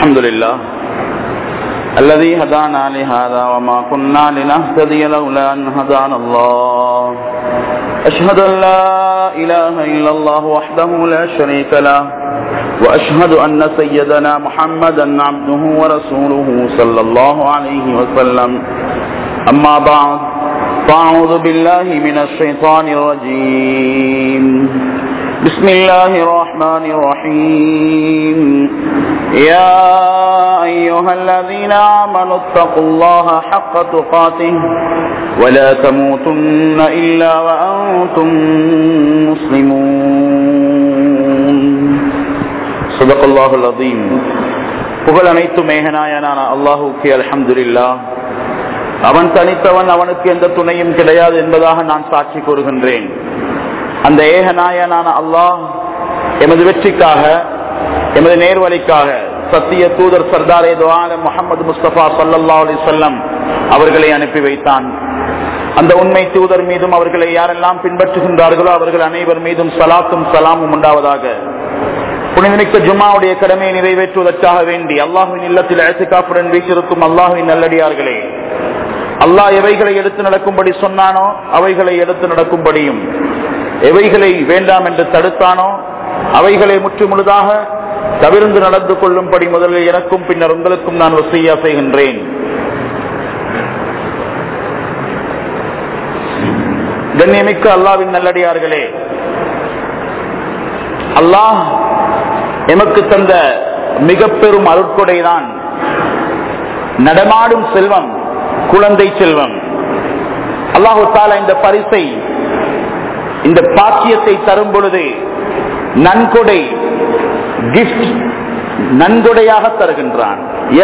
الحمد لله الذي هدانا لهذا وما كنا لنهتدي لولا أن هدانا الله أشهد أن لا إله إلا الله وحده لا شريك له وأشهد أن سيدنا محمدا عبده ورسوله صلى الله عليه وسلم أما بعد فأعوذ بالله من الشيطان الرجيم بسم الله الرحمن الرحيم يا أيها الذين آمنوا اتقوا الله حق تقاته ولا تموتن إلا وأنتم مسلمون صدق الله العظيم புகழ் அனைத்து மேகனாயனான அல்லாஹுக்கு அல்ஹம்துலில்லா அவன் தனித்தவன் அவனுக்கு எந்த துணையும் கிடையாது என்பதாக நான் சாட்சி கூறுகின்றேன் அந்த ஏகநாயனான அல்லாஹ் எமது வெற்றிக்காக எமது நேர்வழிக்காக சத்திய தூதர் சர்தாரே துவான முகமது முஸ்தபா சல்லா அலி சொல்லம் அவர்களை அனுப்பி வைத்தான் அந்த உண்மை தூதர் மீதும் அவர்களை யாரெல்லாம் பின்பற்றுகின்றார்களோ அவர்கள் அனைவர் மீதும் சலாத்தும் சலாமும் உண்டாவதாக புனிதமிக்க ஜும்மாவுடைய கடமையை நிறைவேற்றுவதற்காக வேண்டி அல்லாஹுவின் இல்லத்தில் அழைத்துக்காப்புடன் வீட்டிருக்கும் அல்லாஹுவின் நல்லடியார்களே அல்லாஹ் எவைகளை எடுத்து நடக்கும்படி சொன்னானோ அவைகளை எடுத்து நடக்கும்படியும் எவைகளை வேண்டாம் என்று தடுத்தானோ அவைகளை முற்று முழுதாக தவிர்ந்து நடந்து கொள்ளும்படி முதலில் எனக்கும் பின்னர் உங்களுக்கும் நான் வசையா செய்கின்றேன் கண்ணியமிக்க அல்லாவின் நல்லடியார்களே அல்லாஹ் எமக்கு தந்த மிக பெரும் அருட்கொடைதான் நடமாடும் செல்வம் குழந்தை செல்வம் அல்லாஹு தாலா இந்த பரிசை இந்த பாக்கியத்தை தரும் பொழுது நன்கொடை கிஃப்ட் நன்கொடையாக தருகின்றான்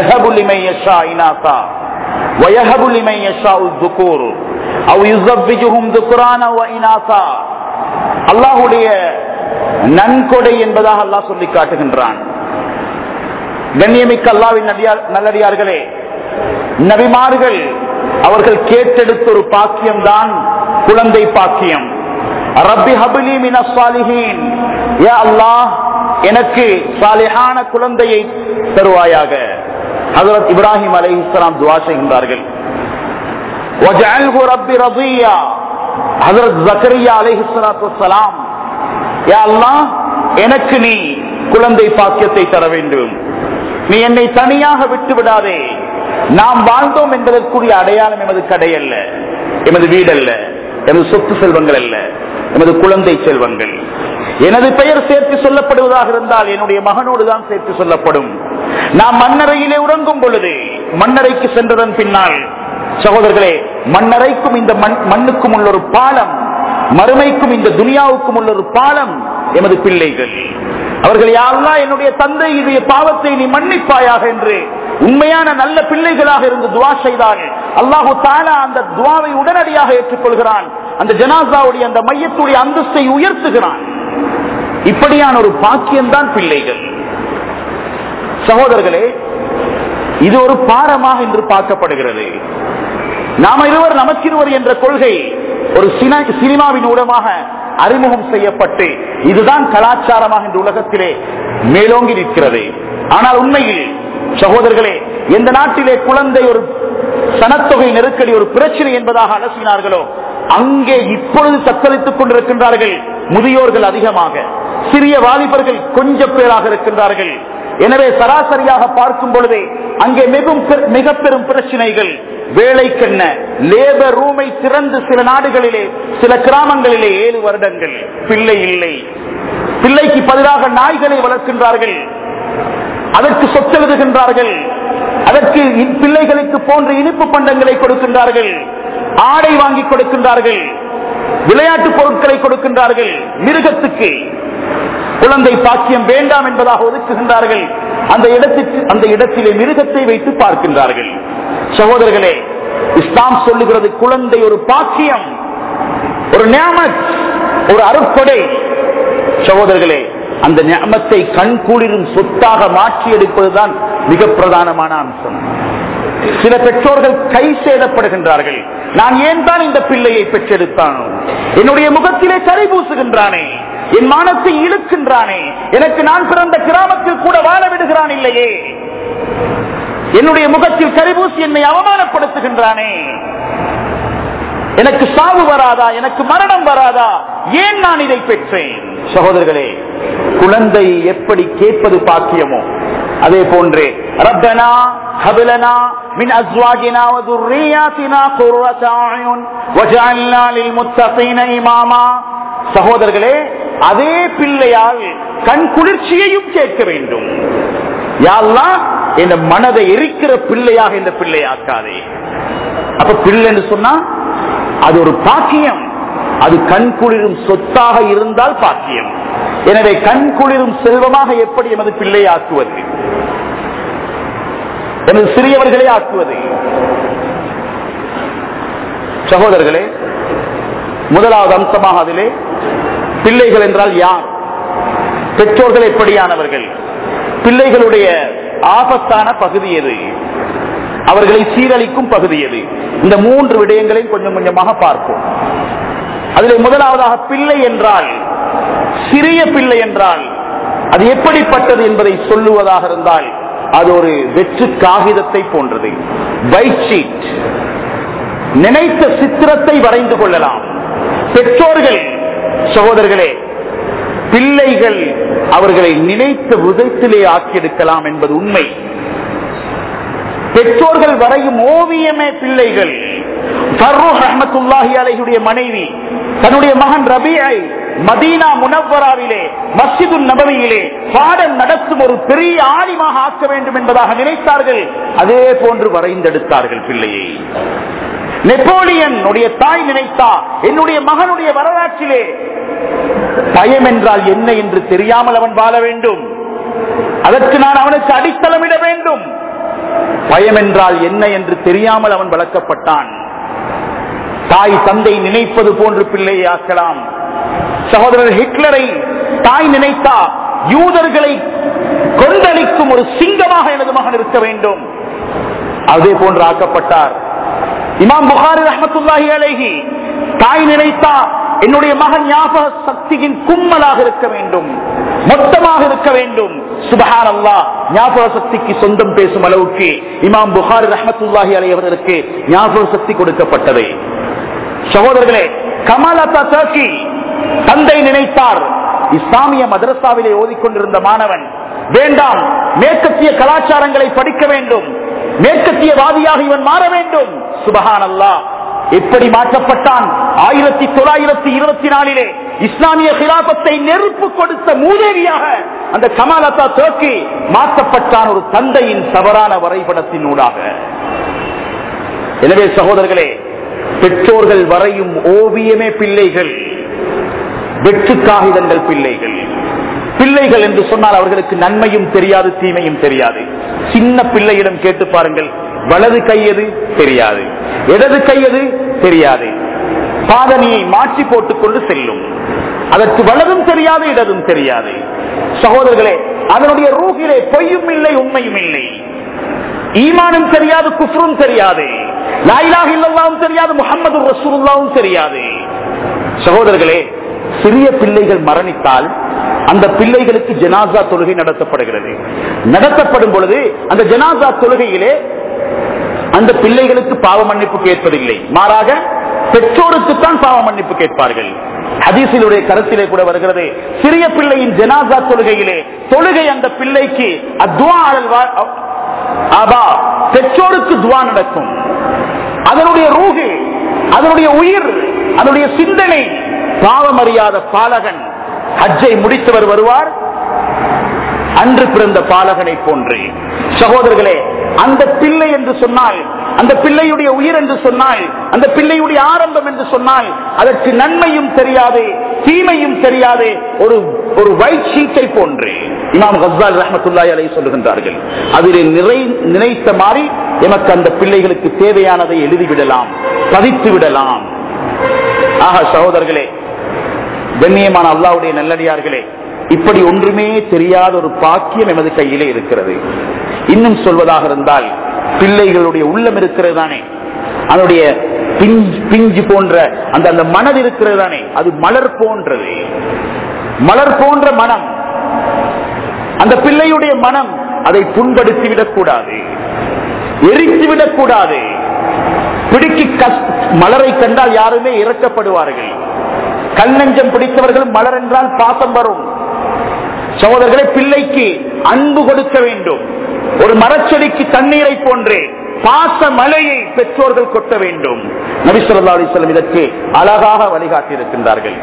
அல்லாஹுடைய நன்கொடை என்பதாக அல்லாஹ் சொல்லி காட்டுகின்றான் கண்ணியமிக்க அல்லாவின் நல்லடியார்களே நபிமார்கள் அவர்கள் கேட்டெடுத்த ஒரு பாக்கியம் தான் குழந்தை பாக்கியம் ரப்பி ஹபிலி மின சாலிஹீன் யா அல்லாஹ் எனக்கு சாலிஹான குழந்தையை தருவாயாக ஹசரத் இப்ராஹிம் அலை இஸ்லாம் துவா செய்கின்றார்கள் ரப்பி ரபியா ஹசரத் ஜக்கரியா அலை சலாம் யா அல்லாஹ் எனக்கு நீ குழந்தை பாக்கியத்தை தர வேண்டும் நீ என்னை தனியாக விட்டு விடாதே நாம் வாழ்ந்தோம் என்பதற்குரிய அடையாளம் எமது கடை அல்ல எமது வீடல்ல எமது சொத்து செல்வங்கள் அல்ல எமது குழந்தை செல்வங்கள் எனது பெயர் சேர்த்து சொல்லப்படுவதாக இருந்தால் என்னுடைய மகனோடு தான் சேர்த்து சொல்லப்படும் நாம் மன்னரையிலே உறங்கும் பொழுது மன்னரைக்கு சென்றதன் பின்னால் சகோதரர்களே மன்னரைக்கும் இந்த மண்ணுக்கும் உள்ள ஒரு பாலம் மறுமைக்கும் இந்த துனியாவுக்கும் உள்ள ஒரு பாலம் எமது பிள்ளைகள் அவர்கள் யாரெல்லாம் என்னுடைய தந்தை இது பாவத்தை நீ மன்னிப்பாயாக என்று உண்மையான நல்ல பிள்ளைகளாக இருந்து துவா செய்தால் அல்லாஹு தாலா அந்த துவாவை உடனடியாக ஏற்றுக்கொள்கிறான் அந்த ஜனாசாவுடைய அந்த மையத்துடைய அந்தஸ்தை உயர்த்துகிறான் இப்படியான ஒரு பாக்கியம்தான் பிள்ளைகள் சகோதரர்களே இது ஒரு பாரமாக இன்று பார்க்கப்படுகிறது நாம இருவர் நமக்கிருவர் என்ற கொள்கை ஒரு சினிமாவின் மூலமாக அறிமுகம் செய்யப்பட்டு இதுதான் கலாச்சாரமாக இந்த உலகத்திலே மேலோங்கி நிற்கிறது ஆனால் உண்மையில் சகோதரர்களே எந்த நாட்டிலே குழந்தை ஒரு சனத்தொகை நெருக்கடி ஒரு பிரச்சனை என்பதாக அலசினார்களோ அங்கே இப்பொழுது தத்தளித்துக் கொண்டிருக்கின்றார்கள் முதியோர்கள் அதிகமாக சிறிய வாலிபர்கள் கொஞ்ச பேராக இருக்கின்றார்கள் எனவே சராசரியாக பார்க்கும் பொழுதே அங்கே மிகவும் மிக பெரும் பிரச்சனைகள் வேலைக்கென்ன லேபர் ரூமை திறந்து சில நாடுகளிலே சில கிராமங்களிலே ஏழு வருடங்கள் பிள்ளை இல்லை பிள்ளைக்கு பதிலாக நாய்களை வளர்க்கின்றார்கள் அதற்கு சொத்தெழுதுகின்றார்கள் அதற்கு பிள்ளைகளுக்கு போன்ற இனிப்பு பண்டங்களை கொடுக்கின்றார்கள் ஆடை வாங்கி கொடுக்கின்றார்கள் விளையாட்டு பொருட்களை கொடுக்கின்றார்கள் மிருகத்துக்கு குழந்தை பாக்கியம் வேண்டாம் என்பதாக ஒதுக்குகின்றார்கள் அந்த இடத்திற்கு அந்த இடத்திலே மிருகத்தை வைத்து பார்க்கின்றார்கள் சகோதரர்களே இஸ்லாம் சொல்லுகிறது குழந்தை ஒரு பாக்கியம் ஒரு நியமத் ஒரு அருட்கொடை சகோதரர்களே அந்த ஞாபத்தை கண் கூளிரும் சொத்தாக மாற்றி எடுப்பதுதான் மிக பிரதானமான அம்சம் சில பெற்றோர்கள் கை சேதப்படுகின்றார்கள் நான் ஏன் தான் இந்த பிள்ளையை பெற்றெடுத்தானோ என்னுடைய முகத்திலே கரை பூசுகின்றானே என் மானத்தை இழுக்கின்றானே எனக்கு நான் பிறந்த கிராமத்தில் கூட வாழ விடுகிறான் இல்லையே என்னுடைய முகத்தில் கரிபூசி என்னை அவமானப்படுத்துகின்றானே எனக்கு சாவு வராதா எனக்கு மரணம் வராதா ஏன் நான் இதை பெற்றேன் சகோதரர்களே குழந்தை எப்படி கேட்பது பாக்கியமோ அதே போன்றே ரப்பனா ஹபலனா மின் அஸ்வாஜினா வதுர்ரியாத்தினா குர்ரத அயுன் வஜஅல்னா லில்முத்தகீன இமாமா சகோதரர்களே அதே பிள்ளையால் கண் குளிர்ச்சியையும் கேட்க வேண்டும் யாரெல்லாம் என் மனதை எரிக்கிற பிள்ளையாக இந்த பிள்ளையாக்காதே அப்ப பிள்ளை என்று சொன்னா அது ஒரு பாக்கியம் அது கண் குளிரும் சொத்தாக இருந்தால் பாக்கியம் எனவே கண் குளிரும் செல்வமாக எப்படி எமது பிள்ளையை ஆக்குவது எமது சிறியவர்களே ஆக்குவது சகோதரர்களே முதலாவது அம்சமாக அதிலே பிள்ளைகள் என்றால் யார் பெற்றோர்கள் எப்படியானவர்கள் பிள்ளைகளுடைய ஆபத்தான பகுதி எது அவர்களை சீரழிக்கும் பகுதி எது இந்த மூன்று விடயங்களையும் கொஞ்சம் கொஞ்சமாக பார்ப்போம் அதில் முதலாவதாக பிள்ளை என்றால் சிறிய பிள்ளை என்றால் அது எப்படிப்பட்டது என்பதை சொல்லுவதாக இருந்தால் அது ஒரு வெற்று காகிதத்தை போன்றது ஒயிட் ஷீட் நினைத்த சித்திரத்தை வரைந்து கொள்ளலாம் பெற்றோர்கள் சகோதரர்களே பிள்ளைகள் அவர்களை நினைத்த விதத்திலே ஆக்கியெடுக்கலாம் என்பது உண்மை பெற்றோர்கள் வரையும் ஓவியமே பிள்ளைகள் அஹமத்துல்லாஹி மனைவி தன்னுடைய மகன் ரபியை மதீனா முனவராவிலே மஸ்ஜிது நபவியிலே பாடம் நடத்தும் ஒரு பெரிய ஆலிமாக ஆக்க வேண்டும் என்பதாக நினைத்தார்கள் அதே போன்று வரைந்தெடுத்தார்கள் பிள்ளையை நெப்போலியன் உடைய தாய் நினைத்தா என்னுடைய மகனுடைய வரலாற்றிலே பயம் என்றால் என்ன என்று தெரியாமல் அவன் வாழ வேண்டும் அதற்கு நான் அவனுக்கு அடித்தளமிட வேண்டும் பயம் என்றால் என்ன என்று தெரியாமல் அவன் வளர்க்கப்பட்டான் தாய் தந்தை நினைப்பது போன்று பிள்ளையை ஆக்கலாம் சகோதரர் ஹிட்லரை தாய் நினைத்தா யூதர்களை கொந்தளிக்கும் ஒரு சிங்கமாக எனது மகன் இருக்க வேண்டும் அதே போன்று ஆக்கப்பட்டார் இமாம் புகாரி ரஹமத்துல்லாஹி அலைஹி தாய் நினைத்தா என்னுடைய மகன் ஞாபக சக்தியின் கும்மலாக இருக்க வேண்டும் மொத்தமாக இருக்க வேண்டும் சுபஹான் அல்லா ஞாபக சக்திக்கு சொந்தம் பேசும் அளவுக்கு இமாம் புகாரி ரஹமத்துல்லாஹி அலை அவர்களுக்கு ஞாபக சக்தி கொடுக்கப்பட்டது சகோதரர்களே கமலதா டர்க்கி தந்தை நினைத்தார் இஸ்லாமிய மதரசாவிலே ஓதிக்கொண்டிருந்த மாணவன் வேண்டாம் மேற்கத்திய கலாச்சாரங்களை படிக்க வேண்டும் மேற்கத்தியவாதியாக இவன் மாற வேண்டும் சுபஹான் அல்லா எப்படி மாற்றப்பட்டான் ஆயிரத்தி தொள்ளாயிரத்தி இருபத்தி நாலிலே இஸ்லாமிய கிலாபத்தை நெருப்பு கொடுத்த மூதேவியாக அந்த கமாலத்தா தோக்கி மாற்றப்பட்டான் ஒரு தந்தையின் தவறான வரைபடத்தின் ஊடாக எனவே சகோதரர்களே பெற்றோர்கள் வரையும் ஓவியமே பிள்ளைகள் வெற்று காகிதங்கள் பிள்ளைகள் பிள்ளைகள் என்று சொன்னால் அவர்களுக்கு நன்மையும் தெரியாது தீமையும் தெரியாது சின்ன பிள்ளையிடம் கேட்டு பாருங்கள் வலது கையது தெரியாது இடது கையது தெரியாது பாதனியை மாற்றி போட்டுக் கொண்டு செல்லும் அதற்கு வலதும் தெரியாது இடதும் தெரியாது சகோதரர்களே அதனுடைய ரூகிலே பொய்யும் இல்லை உண்மையும் இல்லை ஈமானும் தெரியாது குஃப்ரும் தெரியாது லாயிலாக இல்லல்லாவும் தெரியாது முகமது ரசூல்லாவும் தெரியாது சகோதரர்களே சிறிய பிள்ளைகள் மரணித்தால் அந்த பிள்ளைகளுக்கு ஜனாசா தொழுகை நடத்தப்படுகிறது நடத்தப்படும் பொழுது அந்த ஜனாசா தொழுகையிலே அந்த பிள்ளைகளுக்கு பாவ மன்னிப்பு கேட்பதில்லை மாறாக பெற்றோருக்குத்தான் பாவ மன்னிப்பு கேட்பார்கள் ஹதீசிலுடைய கருத்திலே கூட வருகிறது சிறிய பிள்ளையின் ஜனாசா தொழுகையிலே தொழுகை அந்த பிள்ளைக்கு அத்வா ஆபா பெற்றோருக்கு துவா நடக்கும் அதனுடைய ரூகு அதனுடைய உயிர் அதனுடைய சிந்தனை பாவமறியாத பாலகன் ஹஜ்ஜை முடித்தவர் வருவார் அன்று பிறந்த பாலகனை போன்று சகோதரர்களே அந்த பிள்ளை என்று சொன்னால் அந்த பிள்ளையுடைய உயிர் என்று சொன்னால் அந்த பிள்ளையுடைய ஆரம்பம் என்று சொன்னால் அதற்கு நன்மையும் தெரியாது தீமையும் தெரியாது ஒரு ஒரு ஒயிட் ஷீட்டை போன்று இமாம் ஹசால் ரஹமத்துல்லாய் அலை சொல்லுகின்றார்கள் அதிலே நிறை நினைத்த மாதிரி எமக்கு அந்த பிள்ளைகளுக்கு தேவையானதை எழுதிவிடலாம் பதித்து விடலாம் ஆக சகோதரர்களே கண்ணியமான அல்லாவுடைய நல்லடியார்களே இப்படி ஒன்றுமே தெரியாத ஒரு பாக்கியம் எமது கையிலே இருக்கிறது இன்னும் சொல்வதாக இருந்தால் பிள்ளைகளுடைய உள்ளம் இருக்கிறது தானே அதனுடைய பிஞ்சு பிஞ்சு போன்ற அந்த அந்த மனது இருக்கிறது தானே அது மலர் போன்றது மலர் போன்ற மனம் அந்த பிள்ளையுடைய மனம் அதை புண்படுத்தி விடக்கூடாது எரித்து விடக்கூடாது பிடிக்கி கஸ்- மலரை கண்டால் யாருமே இறக்கப்படுவார்கள் கல் நெஞ்சம் பிடித்தவர்கள் மலர் என்றால் பாசம் வரும் சகோதரர்களை பிள்ளைக்கு அன்பு கொடுக்க வேண்டும் ஒரு மரச்செடிக்கு தண்ணீரை போன்றே பாச மலையை பெற்றோர்கள் கொட்ட வேண்டும் நபி ஸல்லல்லாஹு அலைஹி வஸல்லம் இதற்கு அழகாக வழிகாட்டி இருக்கின்றார்கள்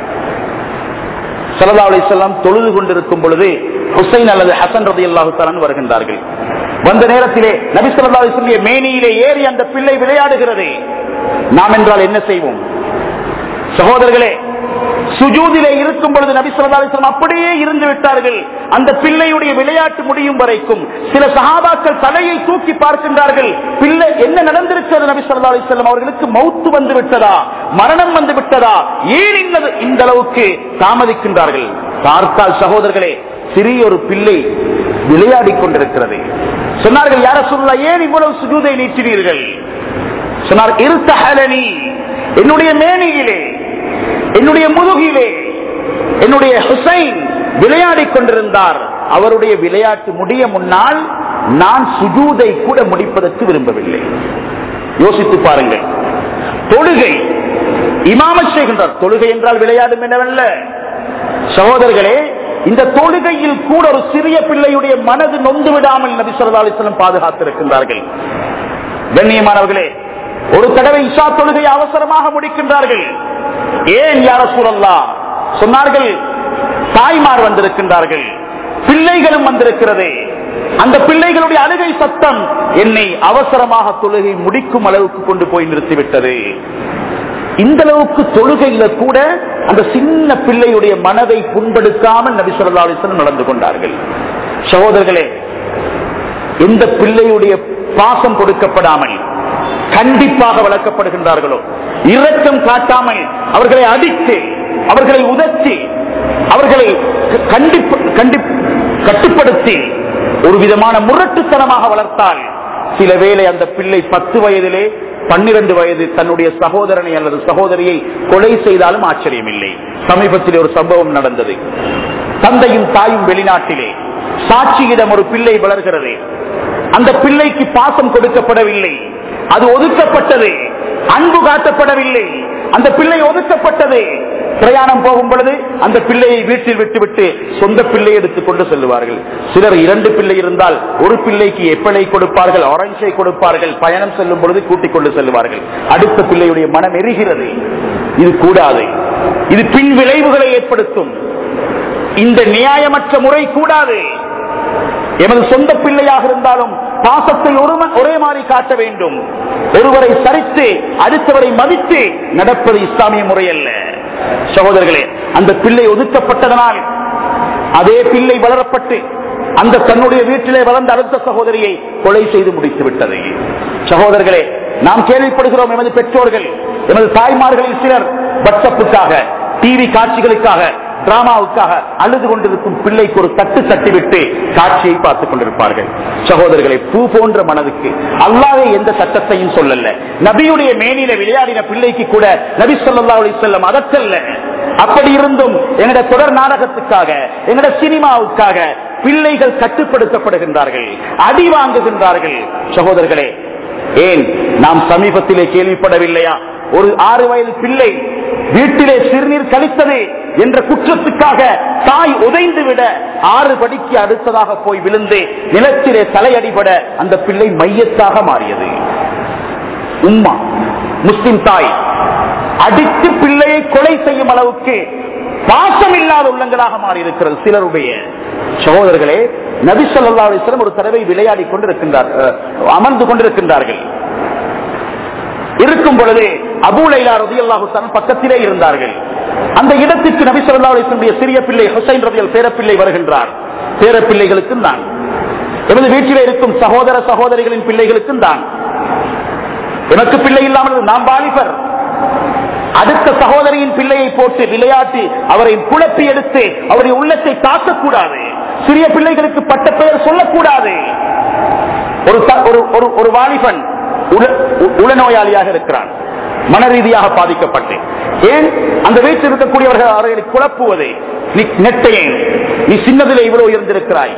ஸல்லல்லாஹு அலைஹி வஸல்லம் தொழுது கொண்டிருக்கும் பொழுது ஹுசைன் அல்லது ஹசன் ரலியல்லாஹு தஆலா வருகின்றார்கள் வந்த நேரத்திலே நபி ஸல்லல்லாஹு அலைஹி வஸல்லம் மேனியிலே ஏறி அந்த பிள்ளை விளையாடுகிறது நாம் என்றால் என்ன செய்வோம் சகோதரர்களே சுஜூதிலே இருக்கும் பொழுது நபி ஸல்லல்லாஹு அலைஹி வஸல்லம் அப்படியே இருந்து விட்டார்கள் அந்த பிள்ளையுடைய விளையாட்டு முடியும் வரைக்கும் சில சஹாபாக்கள் தலையை தூக்கி பார்க்கின்றார்கள் பிள்ளை என்ன நடந்திருக்கிறது நபி ஸல்லல்லாஹு அலைஹி வஸல்லம் அவர்களுக்கு மௌத்து வந்து விட்டதா மரணம் வந்து விட்டதா ஏன் இந்த இந்த அளவுக்கு தாமதிக்கின்றார்கள் பார்த்தால் சகோதரர்களே சிறிய ஒரு பிள்ளை விளையாடிக் கொண்டிருக்கிறது சொன்னார்கள் யார சொல்லலாம் ஏன் இவ்வளவு சுஜூதை நீட்டினீர்கள் சொன்னார் இருத்தஹலனி என்னுடைய மேனியிலே என்னுடைய முதுகிலே என்னுடைய ஹுசைன் விளையாடிக் கொண்டிருந்தார் அவருடைய விளையாட்டு முடிய முன்னால் நான் சுஜூதை கூட முடிப்பதற்கு விரும்பவில்லை யோசித்து பாருங்கள் தொழுகை இமாமத் செய்கின்றார் தொழுகை என்றால் விளையாடும் என்னவல்ல சகோதரர்களே இந்த தொழுகையில் கூட ஒரு சிறிய பிள்ளையுடைய மனது நொந்து விடாமல் நபி ஸல்லல்லாஹு அலைஹி வஸல்லம் பாதுகாத்திருக்கின்றார்கள் கண்ணியமானவர்களே ஒரு தடவை இஷா தொழுகை அவசரமாக முடிக்கின்றார்கள் ஏன் யார சூழல்லா சொன்னார்கள் தாய்மார் வந்திருக்கின்றார்கள் பிள்ளைகளும் வந்திருக்கிறது அந்த பிள்ளைகளுடைய அழுகை சத்தம் என்னை அவசரமாக தொழுகை முடிக்கும் அளவுக்கு கொண்டு போய் நிறுத்திவிட்டது இந்த அளவுக்கு தொழுகையில கூட அந்த சின்ன பிள்ளையுடைய மனதை புண்படுத்தாமல் நபி ஸல்லல்லாஹு அலைஹி வஸல்லம் நடந்து கொண்டார்கள் சகோதரர்களே எந்த பிள்ளையுடைய பாசம் கொடுக்கப்படாமல் கண்டிப்பாக வளர்க்கப்படுகின்றார்களோ இரக்கம் காட்டாமல் அவர்களை அடித்து அவர்களை உதச்சி அவர்களை கண்டிப்பு கண்டிப் கட்டுப்படுத்தி ஒரு விதமான முரட்டுத்தனமாக வளர்த்தால் சில வேளை அந்த பிள்ளை பத்து வயதிலே பன்னிரண்டு வயது தன்னுடைய சகோதரனை அல்லது சகோதரியை கொலை செய்தாலும் ஆச்சரியமில்லை சமீபத்தில் ஒரு சம்பவம் நடந்தது தந்தையும் தாயும் வெளிநாட்டிலே சாட்சியிடம் ஒரு பிள்ளை வளர்கிறது அந்த பிள்ளைக்கு பாசம் கொடுக்கப்படவில்லை அது ஒதுக்கப்பட்டது அன்பு காட்டப்படவில்லை அந்த பிள்ளை ஒதுக்கப்பட்டது பிரயாணம் போகும் பொழுது அந்த பிள்ளையை வீட்டில் விட்டுவிட்டு சொந்த பிள்ளை எடுத்துக் கொண்டு செல்வார்கள் சிலர் இரண்டு பிள்ளை இருந்தால் ஒரு பிள்ளைக்கு எப்பளை கொடுப்பார்கள் ஆரஞ்சை கொடுப்பார்கள் பயணம் செல்லும் பொழுது கூட்டிக் கொண்டு செல்வார்கள் அடுத்த பிள்ளையுடைய மனம் எரிகிறது இது கூடாது இது பின் விளைவுகளை ஏற்படுத்தும் இந்த நியாயமற்ற முறை கூடாது எமது சொந்த பிள்ளையாக இருந்தாலும் பாசத்தை ஒரும- ஒரே மாதிரி காட்ட வேண்டும் ஒருவரை சரித்து அடுத்தவரை மதித்து நடப்பது இஸ்லாமிய முறை அல்ல சகோதரர்களே அந்த பிள்ளை ஒதுக்கப்பட்டதனால் அதே பிள்ளை வளரப்பட்டு அந்த தன்னுடைய வீட்டிலே வளர்ந்த அடுத்த சகோதரியை கொலை செய்து முடித்து விட்டது சகோதரர்களே நாம் கேள்விப்படுகிறோம் எமது பெற்றோர்கள் எமது தாய்மார்களில் சிலர் வாட்ஸ்அப்புக்காக டிவி காட்சிகளுக்காக டிராமாவுக்காக அழுது கொண்டிருக்கும் பிள்ளைக்கு ஒரு தட்டு தட்டிவிட்டு காட்சியை பார்த்துக் கொண்டிருப்பார்கள் சகோதரர்களை பூ போன்ற மனதுக்கு அல்லாவே எந்த சட்டத்தையும் சொல்லல நபியுடைய மேனில விளையாடின பிள்ளைக்கு கூட நபி சொல்லா செல்லம் அதற்கல்ல அப்படி இருந்தும் எங்கட தொடர் நாடகத்துக்காக எங்கட சினிமாவுக்காக பிள்ளைகள் கட்டுப்படுத்தப்படுகின்றார்கள் அடி வாங்குகின்றார்கள் சகோதரர்களே ஏன் நாம் சமீபத்திலே கேள்விப்படவில்லையா ஒரு ஆறு வயது பிள்ளை வீட்டிலே சிறுநீர் கழித்தது என்ற குற்றத்துக்காக தாய் உதைந்து விட ஆறு படிக்கு அடுத்ததாக போய் விழுந்து நிலத்திலே தலையடிபட அந்த பிள்ளை மையத்தாக மாறியது உம்மா முஸ்லிம் தாய் அடித்து பிள்ளையை கொலை செய்யும் அளவுக்கு பாசம் இல்லாத உள்ளங்களாக மாறி இருக்கிறது சிலருடைய சகோதரர்களே நபி ஸல்லல்லாஹு அலைஹி வஸல்லம் ஒரு தடவை விளையாடி கொண்டிருக்கின்றார் அஹ், அமர்ந்து கொண்டிருக்கின்றார்கள் இருக்கும் பொழுது அபூலைலா ரதியல்லாஹு தஆலா பக்கத்திலே இருந்தார்கள் அந்த இடத்திற்கு நபி ஸல்லல்லாஹு அலைஹி வஸல்லம் சிறிய பிள்ளை ஹுசைன் ரதியல் பேரப்பிள்ளை வருகின்றார் பேரப்பிள்ளைகளுக்கும் தான் எமது வீட்டிலே இருக்கும் சகோதர சகோதரிகளின் பிள்ளைகளுக்கும் தான் எனக்கு பிள்ளை இல்லாமல் நாம் வாலிபர் அடுத்த சகோதரியின் பிள்ளையை போட்டு விளையாட்டி அவரை குழப்பி எடுத்து அவருடைய உள்ளத்தை தாக்கக்கூடாது சிறிய பிள்ளைகளுக்கு பட்ட பெயர் சொல்லக்கூடாது ஒரு த- ஒரு- ஒரு- ஒரு வாலிபன் உள- உ- உளநோயாளியாக இருக்கிறான் மன ரீதியாக பாதிக்கப்பட்டு ஏன் அந்த வீட்டில் இருக்கக்கூடியவர்கள் அவர்களை குழப்புவது நீ நெட்டையேன் நீ சின்னதிலே இவ்வளவு உயர்ந்திருக்கிறாய்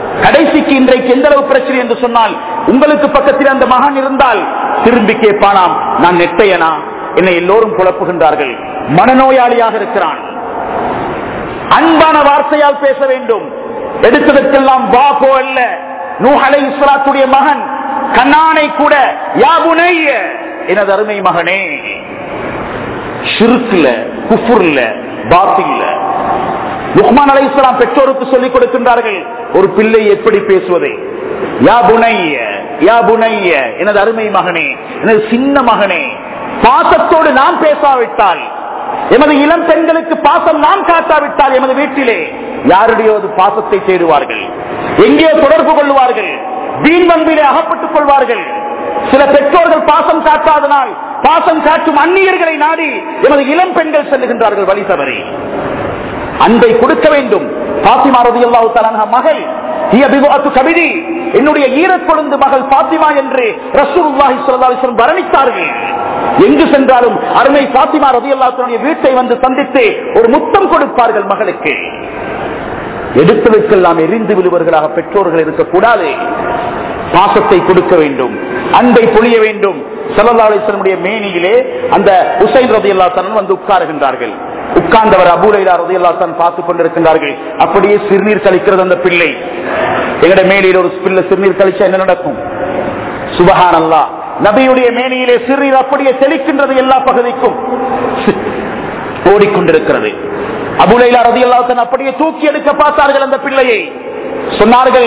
கடைசிக்கு இன்றைக்கு எந்த அளவு பிரச்சனை என்று சொன்னால் உங்களுக்கு பக்கத்தில் அந்த மகன் இருந்தால் திரும்பி கேட்பானாம் நான் நெட்டையனா என்னை எல்லோரும் குழப்புகின்றார்கள் மனநோயாளியாக இருக்கிறான் அன்பான வார்த்தையால் பேச வேண்டும் எடுத்ததற்கெல்லாம் வாபோ அல்ல நூஹலை இஸ்லாத்துடைய மகன் கண்ணானை கூட யாபுனைய எனது அருமை மகனே ஷிருக்குல குஃபுர்ல பாத்தில்ல லுக்மான் அலை இஸ்லாம் பெற்றோருக்கு சொல்லிக் கொடுக்கின்றார்கள் ஒரு பிள்ளை எப்படி பேசுவதை யா புனைய யா புனைய எனது அருமை மகனே எனது சின்ன மகனே பாசத்தோடு நாம் பேசாவிட்டால் எமது இளம் பெண்களுக்கு பாசம் நாம் காட்டாவிட்டால் எமது வீட்டிலே யாருடைய பாசத்தை தேடுவார்கள் எங்கே தொடர்பு கொள்வார்கள் வீண் வம்பிலே அகப்பட்டுக் கொள்வார்கள் சில பெற்றோர்கள் பாசம் காட்டாதனால் பாசம் காட்டும் அந்நியர்களை நாடி எமது இளம் பெண்கள் செல்லுகின்றார்கள் வழி தவறி அன்பை கொடுக்க வேண்டும் பாத்திமா ரதி அல்லாஹு மகள் கவிதி என்னுடைய ஈரக்கொழுந்து மகள் பாத்திமா என்று ரசூலுல்லாஹி ஸல்லல்லாஹு அலைஹி வஸல்லம் வர்ணித்தார்கள் எங்கு சென்றாலும் அருமை பாத்திமா ரதி அல்லாஹுடைய வீட்டை வந்து சந்தித்து ஒரு முத்தம் கொடுப்பார்கள் மகளுக்கு எடுத்ததற்கெல்லாம் எரிந்து விழுவர்களாக பெற்றோர்கள் இருக்கக்கூடாது பாசத்தை கொடுக்க வேண்டும் அன்பை பொழிய வேண்டும் சல்லல்லாஹுடைய மேனியிலே அந்த உசைன் ரதி அல்லா வந்து உட்காருகின்றார்கள் உட்கார்ந்தவர் அபூலைலா ரதி அல்லா பார்த்துக் கொண்டிருக்கின்றார்கள் அப்படியே சிறுநீர் கழிக்கிறது அந்த பிள்ளை எங்கட மேனியில் ஒரு பிள்ளை சிறுநீர் கழிச்சா என்ன நடக்கும் சுபஹான் அல்லா நபியுடைய மேனியிலே சிறுநீர் அப்படியே தெளிக்கின்றது எல்லா பகுதிக்கும் ஓடிக்கொண்டிருக்கிறது அபுலைலா ரதி அல்லா அப்படியே தூக்கி எடுக்க பார்த்தார்கள் அந்த பிள்ளையை சொன்னார்கள்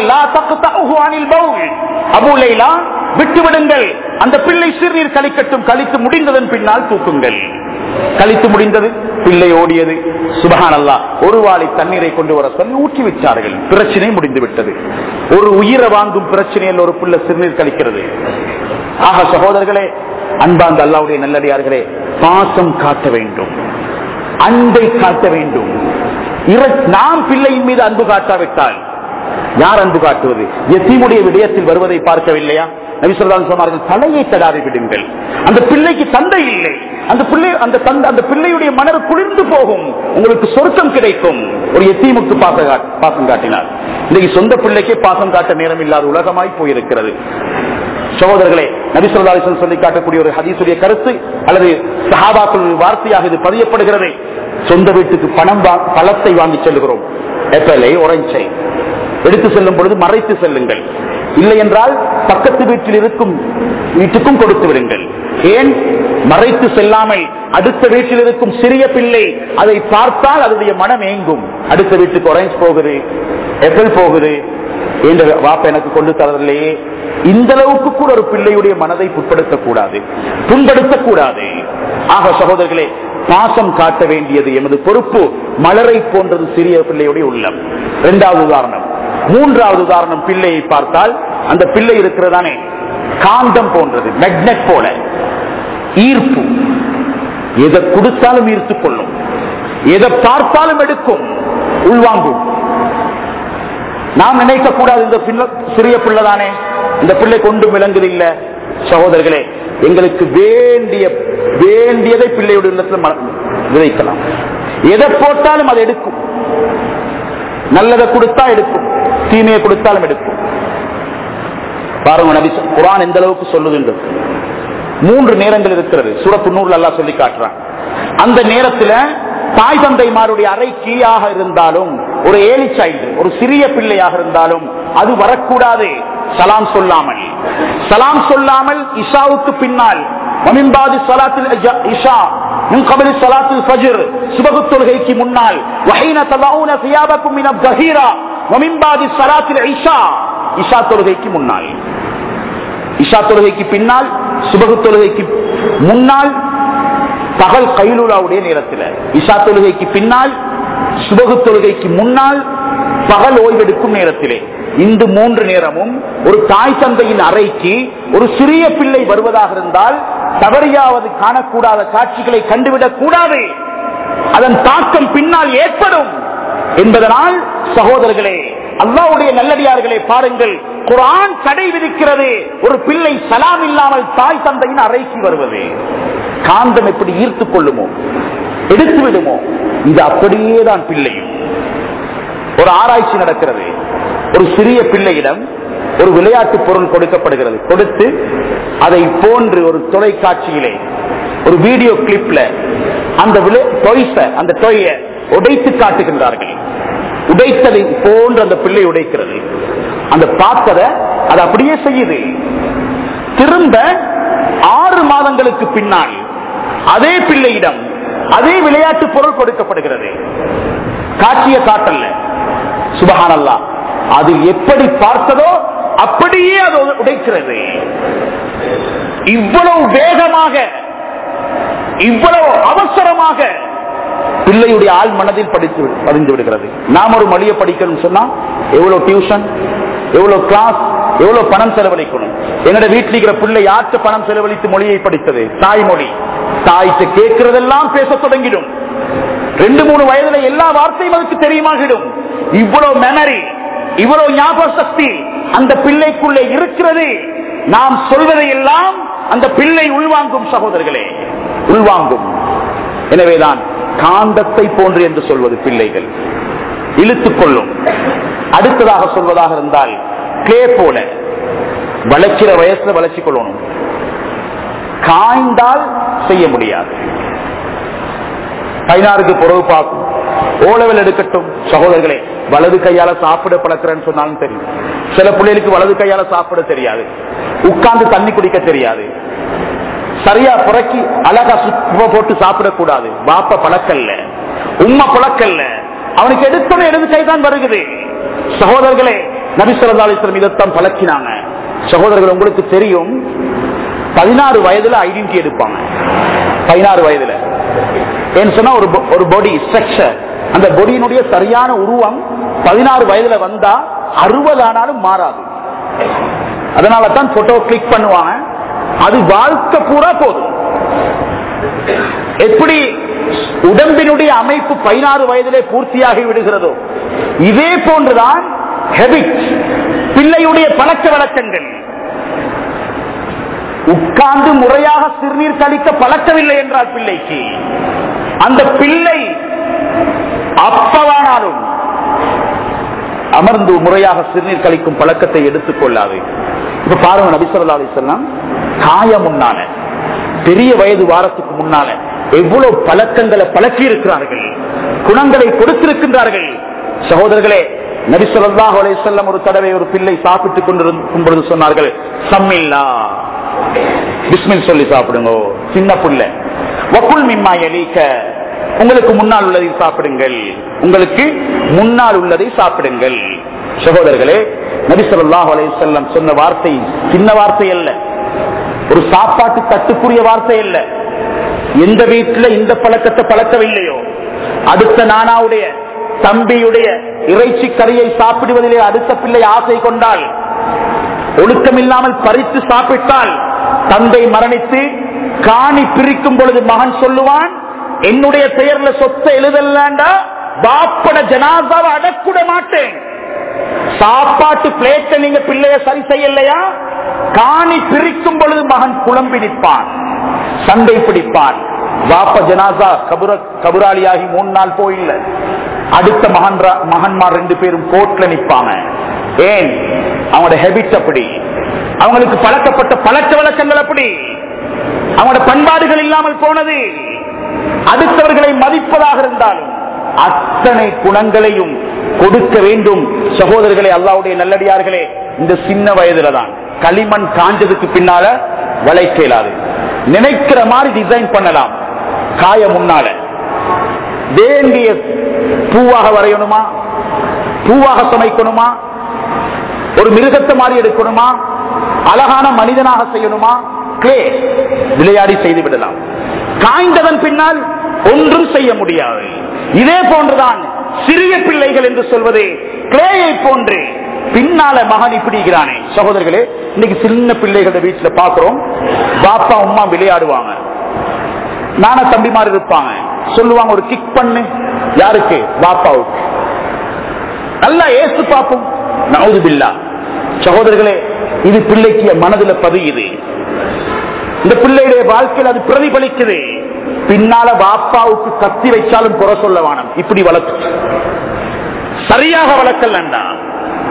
அபுலைலா விட்டுவிடுங்கள் அந்த பிள்ளை சிறுநீர் கழிக்கட்டும் கழித்து முடிந்ததன் பின்னால் தூக்குங்கள் கழித்து முடிந்தது பிள்ளை ஓடியது சுபகான் அல்லா ஒரு வாளி தண்ணீரை கொண்டு வர சொல்லி ஊற்றி வச்சார்கள் பிரச்சனை முடிந்து விட்டது ஒரு உயிரை வாங்கும் பிரச்சனையில் ஒரு பிள்ளை சிறுநீர் கழிக்கிறது ஆக சகோதரர்களே அன்பாந்த அல்லாவுடைய நல்லடியார்களே பாசம் காட்ட வேண்டும் அன்பை காட்ட வேண்டும் நாம் பிள்ளையின் மீது அன்பு காட்டாவிட்டால் யார் அன்பு காட்டுவது எத்தீமுடைய விடயத்தில் வருவதை பார்க்கவில்லையா நபிசல்லான் சொன்னார்கள் தலையை தடாவி விடுங்கள் அந்த பிள்ளைக்கு தந்தை இல்லை அந்த பிள்ளை அந்த தந்தை அந்த பிள்ளையுடைய மனர் குளிர்ந்து போகும் உங்களுக்கு சொர்க்கம் கிடைக்கும் ஒரு எத்தீமுக்கு பாச பாசம் காட்டினார் இன்னைக்கு சொந்த பிள்ளைக்கே பாசம் காட்ட நேரம் இல்லாத உலகமாய் போயிருக்கிறது சகோதரர்களே நபிசல்லாசன் சொல்லி காட்டக்கூடிய ஒரு ஹதீசுடைய கருத்து அல்லது சஹாபாக்கள் வார்த்தையாக இது பதியப்படுகிறது சொந்த வீட்டுக்கு பணம் பழத்தை வாங்கி செல்லுகிறோம் எப்பலை ஒரஞ்சை எடுத்து செல்லும் பொழுது மறைத்து செல்லுங்கள் இல்லை என்றால் பக்கத்து வீட்டில் இருக்கும் வீட்டுக்கும் கொடுத்து விடுங்கள் ஏன் மறைத்து செல்லாமல் அடுத்த வீட்டில் இருக்கும் சிறிய பிள்ளை அதை பார்த்தால் அதனுடைய மனம் ஏங்கும் அடுத்த வீட்டுக்கு ஒரேஞ்ச் போகுது எப்பிள் போகுது என்ற வாப்ப எனக்கு கொண்டு தரவில்லையே இந்த அளவுக்கு கூட ஒரு பிள்ளையுடைய மனதை புட்படுத்தக்கூடாது புண்படுத்தக்கூடாது ஆக சகோதரர்களே பாசம் காட்ட வேண்டியது எமது பொறுப்பு மலரை போன்றது சிறிய பிள்ளையுடைய உள்ளம் இரண்டாவது உதாரணம் மூன்றாவது உதாரணம் பிள்ளையை பார்த்தால் அந்த பிள்ளை இருக்கிறதானே காந்தம் போன்றது மெக்னெட் போல ஈர்ப்பு எதை கொடுத்தாலும் ஈர்த்து கொள்ளும் எதை பார்த்தாலும் எடுக்கும் உள்வாங்கும் நாம் நினைக்க கூடாது இந்த சிறிய பிள்ளைதானே இந்த பிள்ளை கொண்டு விளங்குது இல்ல சகோதரர்களே எங்களுக்கு வேண்டிய வேண்டியதை பிள்ளையுடைய உள்ளத்தில் விதைக்கலாம் எதை போட்டாலும் அதை எடுக்கும் நல்லதை கொடுத்தா எடுக்கும் தீமையை கொடுத்தாலும் எடுக்கும் பாருங்க நபி குரான் எந்த அளவுக்கு சொல்லுது மூன்று நேரங்கள் இருக்கிறது சூரத்து நூறு அல்லா சொல்லி காட்டுறான் அந்த நேரத்தில் தாய் தந்தைமாருடைய அறை கீழாக இருந்தாலும் ஒரு ஏழி சைல்டு ஒரு சிறிய பிள்ளையாக இருந்தாலும் அது வரக்கூடாது சலாம் சொல்லாமல் சலாம் சொல்லாமல் இஷாவுக்கு பின்னால் மமின்பாதி சலாத்தில் இஷா من قبل صلاة الفجر சுபகு தொழுகைக்கு முன்னால் وحين تضعون ثيابكم من الظهيرة ومن بعد صلاة العشاء இஷா தொழுகைக்கு முன்னால் இஷா தொழுகைக்கு பின்னால் சுபகு தொழுகைக்கு முன்னால் பகல் கைலுலாவுடைய நேரத்தில் இஷா தொழுகைக்கு பின்னால் சுபகு தொழுகைக்கு முன்னால் பகல் ஓய்வெடுக்கும் நேரத்திலே இந்த மூன்று நேரமும் ஒரு தாய் தந்தையின் அறைக்கு ஒரு சிறிய பிள்ளை வருவதாக இருந்தால் தவறியாவது காணக்கூடாத காட்சிகளை கண்டுவிடக் கூடாது அதன் தாக்கம் பின்னால் ஏற்படும் என்பதனால் சகோதரர்களே அல்லாவுடைய நல்லடியார்களே பாருங்கள் குரான் தடை விதிக்கிறது ஒரு பிள்ளை சலாம் இல்லாமல் தாய் தந்தையின் அறைக்கு வருவது காந்தம் எப்படி ஈர்த்துக் கொள்ளுமோ எடுத்து விடுமோ இது அப்படியே தான் பிள்ளையும் ஒரு ஆராய்ச்சி நடக்கிறது ஒரு சிறிய பிள்ளையிடம் ஒரு விளையாட்டு பொருள் கொடுக்கப்படுகிறது கொடுத்து அதை போன்று ஒரு தொலைக்காட்சியிலே ஒரு வீடியோ கிளிப்ல அந்த டொய்ஸ அந்த டொய்ய உடைத்து காட்டுகின்றார்கள் உடைத்ததை போன்று அந்த பிள்ளை உடைக்கிறது அந்த பார்த்ததை அது அப்படியே செய்யுது திரும்ப ஆறு மாதங்களுக்கு பின்னால் அதே பிள்ளையிடம் அதே விளையாட்டு பொருள் கொடுக்கப்படுகிறது காட்சிய காட்டல்ல சுபகானல்லா அது எப்படி பார்த்ததோ அப்படியே அது உடைக்கிறது இவ்வளவு வேகமாக இவ்வளவு அவசரமாக பிள்ளையுடைய ஆள் மனதில் படித்து பதிந்து விடுகிறது நாம் ஒரு மொழியை படிக்கணும் சொன்னா எவ்வளவு டியூஷன் எவ்வளவு கிளாஸ் எவ்வளவு பணம் செலவழிக்கணும் என்னோட வீட்டில் இருக்கிற பிள்ளை யாற்று பணம் செலவழித்து மொழியை படித்தது தாய்மொழி தாய்க்கு கேட்கிறதெல்லாம் பேச தொடங்கிடும் ரெண்டு மூணு வயதுல எல்லா வார்த்தையும் அதுக்கு தெரியுமாகிடும் இவ்வளவு மெமரி இவ்வளவு ஞாபக சக்தி அந்த பிள்ளைக்குள்ளே இருக்கிறது நாம் சொல்வதை எல்லாம் அந்த பிள்ளை உள்வாங்கும் சகோதரர்களே உள்வாங்கும் எனவேதான் காந்தத்தை போன்று என்று சொல்வது பிள்ளைகள் இழுத்துக் கொள்ளும் அடுத்ததாக சொல்வதாக இருந்தால் கிளே போல வளர்க்கிற வயசுல வளர்ச்சி கொள்ளணும் காய்ந்தால் செய்ய முடியாது பதினாறுக்கு புறவு பார்க்கும் ஓலவில் எடுக்கட்டும் சகோதரர்களே வலது கையால சாப்பிட பழக்கிறேன்னு சொன்னாலும் தெரியும் சில பிள்ளைகளுக்கு வலது கையால சாப்பிட தெரியாது உட்கார்ந்து தண்ணி குடிக்க தெரியாது சரியா புறக்கி அழகா சுத்தமா போட்டு சாப்பிடக்கூடாது பாப்ப பழக்கல்ல உண்மை பழக்கல்ல அவனுக்கு எடுத்தோட இடது கைதான் வருகிறது சகோதரர்களே நபிசரதாலிஸ்வரம் இதைத்தான் பழக்கினாங்க சகோதரர்கள் உங்களுக்கு தெரியும் பதினாறு வயதுல ஐடென்டி எடுப்பாங்க பதினாறு வயதுல ஏன்னு சொன்னா ஒரு ஒரு பாடி ஸ்ட்ரக்சர் அந்த பொடியினுடைய சரியான உருவம் பதினாறு வயதுல வந்தா அறுபது ஆனாலும் மாறாது அதனால தான் போட்டோ கிளிக் பண்ணுவாங்க அது வாழ்க்கை பூரா போதும் எப்படி உடம்பினுடைய அமைப்பு பதினாறு வயதிலே பூர்த்தியாகி விடுகிறதோ இதே போன்றுதான் ஹெபிட் பிள்ளையுடைய பழக்க வழக்கங்கள் உட்கார்ந்து முறையாக சிறுநீர் கழிக்க பழக்கவில்லை என்றால் பிள்ளைக்கு அந்த பிள்ளை அப்பவானாலும் அமர்ந்து முறையாக சிறுநீர் கழிக்கும் பழக்கத்தை எடுத்துக் கொள்ளாது இப்ப பாருங்க நபிசல்லா அலிசல்லாம் காய முன்னால பெரிய வயது வாரத்துக்கு முன்னால எவ்வளவு பழக்கங்களை பழக்கி இருக்கிறார்கள் குணங்களை கொடுத்திருக்கின்றார்கள் சகோதரர்களே நபி சொல்லாஹ் அலிசல்லம் ஒரு தடவை ஒரு பிள்ளை சாப்பிட்டுக் கொண்டிருக்கும் பொழுது சொன்னார்கள் சம்மில்லா பிஸ்மில் சொல்லி சாப்பிடுங்க சின்ன புள்ள வக்குள் மிம்மா எலிக்க உங்களுக்கு முன்னால் உள்ளதை சாப்பிடுங்கள் உங்களுக்கு முன்னால் உள்ளதை சாப்பிடுங்கள் சகோதரர்களே நபிசல்லாஹ் அலையம் சொன்ன வார்த்தை சின்ன வார்த்தை அல்ல ஒரு சாப்பாட்டு தட்டுக்குரிய வார்த்தை அல்ல எந்த வீட்டுல இந்த பழக்கத்தை பழக்கவில்லையோ அடுத்த நானாவுடைய தம்பியுடைய இறைச்சி கறியை சாப்பிடுவதிலே அடுத்த பிள்ளை ஆசை கொண்டால் ஒழுக்கம் இல்லாமல் பறித்து சாப்பிட்டால் தந்தை மரணித்து காணி பிரிக்கும் பொழுது மகன் சொல்லுவான் என்னுடைய பெயர்ல சொத்தை எழுதலாண்டா பாப்பட ஜனாதாவை அடக்கூட மாட்டேன் சாப்பாட்டு பிளேட்டை நீங்க பிள்ளைய சரி செய்யலையா காணி பிரிக்கும் பொழுது மகன் குழம்பி நிற்பான் சண்டை பிடிப்பான் பாப்ப ஜனாசா கபுர கபுராளியாகி மூணு நாள் போயில்ல அடுத்த மகன் மகன்மார் ரெண்டு பேரும் கோர்ட்ல நிற்பாங்க ஏன் அவங்களோட ஹெபிட் அப்படி அவங்களுக்கு பழக்கப்பட்ட பழக்க வழக்கங்கள் அப்படி அவங்களோட பண்பாடுகள் இல்லாமல் போனது அடுத்தவர்களை மதிப்பதாக இருந்தாலும் அத்தனை குணங்களையும் கொடுக்க வேண்டும் சகோதரர்களே அல்லாவுடைய நல்லடியார்களே இந்த சின்ன வயதுல தான் களிமண் காஞ்சதுக்கு பின்னால வளைக்க இயலாது நினைக்கிற மாதிரி டிசைன் பண்ணலாம் காய முன்னால வேண்டிய பூவாக வரையணுமா பூவாக சமைக்கணுமா ஒரு மிருகத்தை மாதிரி எடுக்கணுமா அழகான மனிதனாக செய்யணுமா கிளே விளையாடி செய்து விடலாம் காய்ந்ததன் பின்னால் ஒன்றும் செய்ய முடியாது இதே போன்றுதான் சிறிய பிள்ளைகள் என்று சொல்வது கிளேயை போன்று பின்னால மகன் இப்படிக்கிறானே சகோதரர்களே இன்னைக்கு சின்ன பிள்ளைகள வீட்டுல பாக்குறோம் பாப்பா அம்மா விளையாடுவாங்க நான தம்பிமார் இருப்பாங்க சொல்லுவாங்க ஒரு கிக் பண்ணு யாருக்கு பாப்பாவுக்கு நல்லா ஏசு பார்ப்போம் நவுது பில்லா சகோதரர்களே இது பிள்ளைக்கு மனதில் பதியுது இந்த பிள்ளையுடைய வாழ்க்கையில் அது பிரதிபலிக்குது பின்னால பாப்பாவுக்கு கத்தி வைச்சாலும் குறை சொல்ல வேணும் இப்படி வளர்த்து சரியாக வளர்க்கலண்டா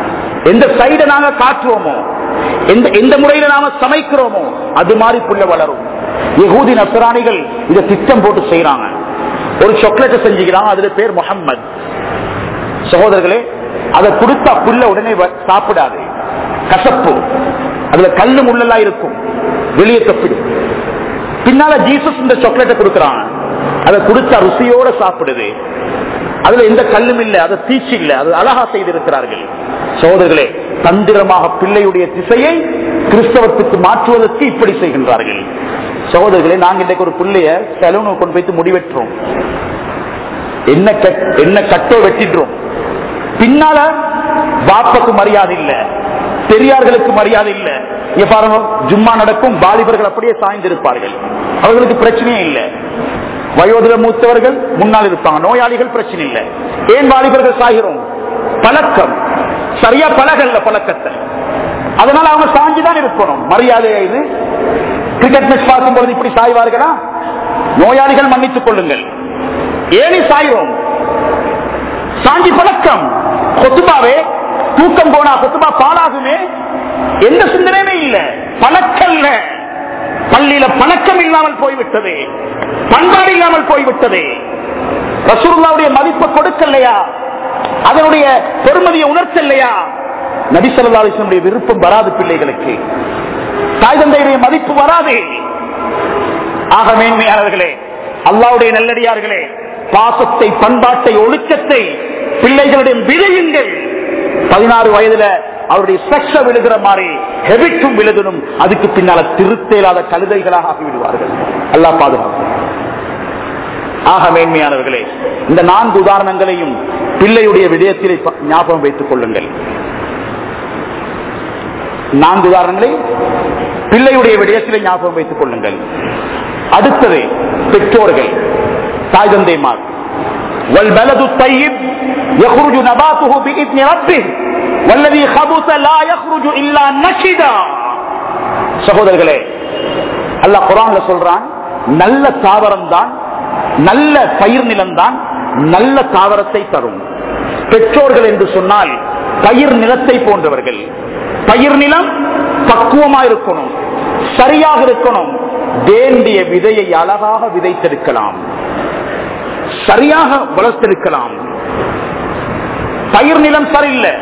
எந்த சைட நாங்க காட்டுவோமோ எந்த எந்த முறையில நாம சமைக்கிறோமோ அது மாதிரி புள்ள வளரும் யகூதி நசராணிகள் இதை திட்டம் போட்டு செய்யறாங்க ஒரு சாக்லேட்டை செஞ்சுக்கிறாங்க அதுல பேர் முகம்மது சகோதரர்களே அதை கொடுத்தா புள்ள உடனே வ- சாப்பிடாது கசப்பு அதுல கல்லு முள்ளெல்லாம் இருக்கும் வெளியே தப்பிடும் பின்னால ஜீசஸ் இந்த சாக்லேட்டை கொடுக்கறாங்க அதை கொடுத்தா ருசியோட சாப்பிடுது அதுல எந்த கல்லும் இல்ல அதை தீச்சு இல்ல அது அழகா செய்திருக்கிறார்கள் சகோதரர்களே தந்திரமாக பிள்ளையுடைய திசையை கிறிஸ்தவத்துக்கு மாற்றுவதற்கு இப்படி செய்கின்றார்கள் சகோதரர்களே நாங்க இன்றைக்கு ஒரு பிள்ளைய செலவுனு கொண்டு போய்த்து முடிவெட்டுறோம் என்ன கட்- என்ன கட்டோ வெட்டிடுறோம் பின்னால பாப்பக்கு மரியாதை இல்ல பெரியார்களுக்கு மரியாதை இல்ல இங்க பாருங்க ஜும்மா நடக்கும் வாலிபர்கள் அப்படியே சாய்ந்திருப்பார்கள் அவர்களுக்கு பிரச்சனையே இல்லை வயோதிக மூத்தவர்கள் முன்னால் இருப்பாங்க நோயாளிகள் பிரச்சனை இல்லை ஏன் வாலிபர்கள் சாகிறோம் பழக்கம் சரியா பழகல்ல பழக்கத்தை அதனால அவங்க சாஞ்சுதான் இருக்கணும் மரியாதை இது கிரிக்கெட் மேட்ச் பார்க்கும்போது இப்படி சாய்வார்களா நோயாளிகள் மன்னித்துக் கொள்ளுங்கள் ஏனி சாயிரோம் சாஞ்சி பழக்கம் கொத்துபாவே தூக்கம் போனா கொத்துபா பாலாகுமே எந்த சிந்தனையுமே இல்ல பழக்கல்ல பள்ளியில பழக்கம் இல்லாமல் போய்விட்டது பண்பாடு இல்லாமல் போய்விட்டது ரசூலுல்லாவுடைய மதிப்பை கொடுக்கலையா அதனுடைய பெருமதியை உணர்த்தலையா நபி ஸல்லல்லாஹு அலைஹி வஸல்லம் விருப்பம் வராது பிள்ளைகளுக்கு தாய் தந்தையுடைய மதிப்பு வராது ஆக மேன்மையாளர்களே அல்லாவுடைய நல்லடியார்களே பாசத்தை பண்பாட்டை ஒழுக்கத்தை பிள்ளைகளிடம் விதையுங்கள் பதினாறு வயதுல அவருடைய செக்ஷ விழுகிற மாதிரி ஹெபிட்டும் விழுதணும் அதுக்கு பின்னால திருத்தேலாத கழுதைகளாக ஆகிவிடுவார்கள் அல்லாஹ் பாதுகாப்பு ஆக மேன்மையானவர்களே இந்த நான்கு உதாரணங்களையும் பிள்ளையுடைய விடயத்திலே ப- ஞாபகம் வைத்துக் கொள்ளுங்கள் நான்கு உதாரணங்களை பிள்ளையுடைய விடயத்திலே ஞாபகம் வைத்துக் கொள்ளுங்கள் அடுத்தது பெற்றோர்கள் தாய் தந்தைமார் والبلد الطيب يخرج نباته بإذن ربه والذي خبث لا يخرج إلا نشدا சகோதரர்களே அல்லாஹ் குரான்ல சொல்றான் நல்ல தாவரம் தான் நல்ல பயிர் நிலம் தான் நல்ல தாவரத்தை தரும் பெற்றோர்கள் என்று சொன்னால் பயிர் நிலத்தை போன்றவர்கள் பயிர் நிலம் பக்குவமா இருக்கணும் சரியாக இருக்கணும் வேண்டிய விதையை அழகாக விதைத்தெடுக்கலாம் சரியாக வளர்த்தெடுக்கலாம் பயிர் நிலம் சரியில்லை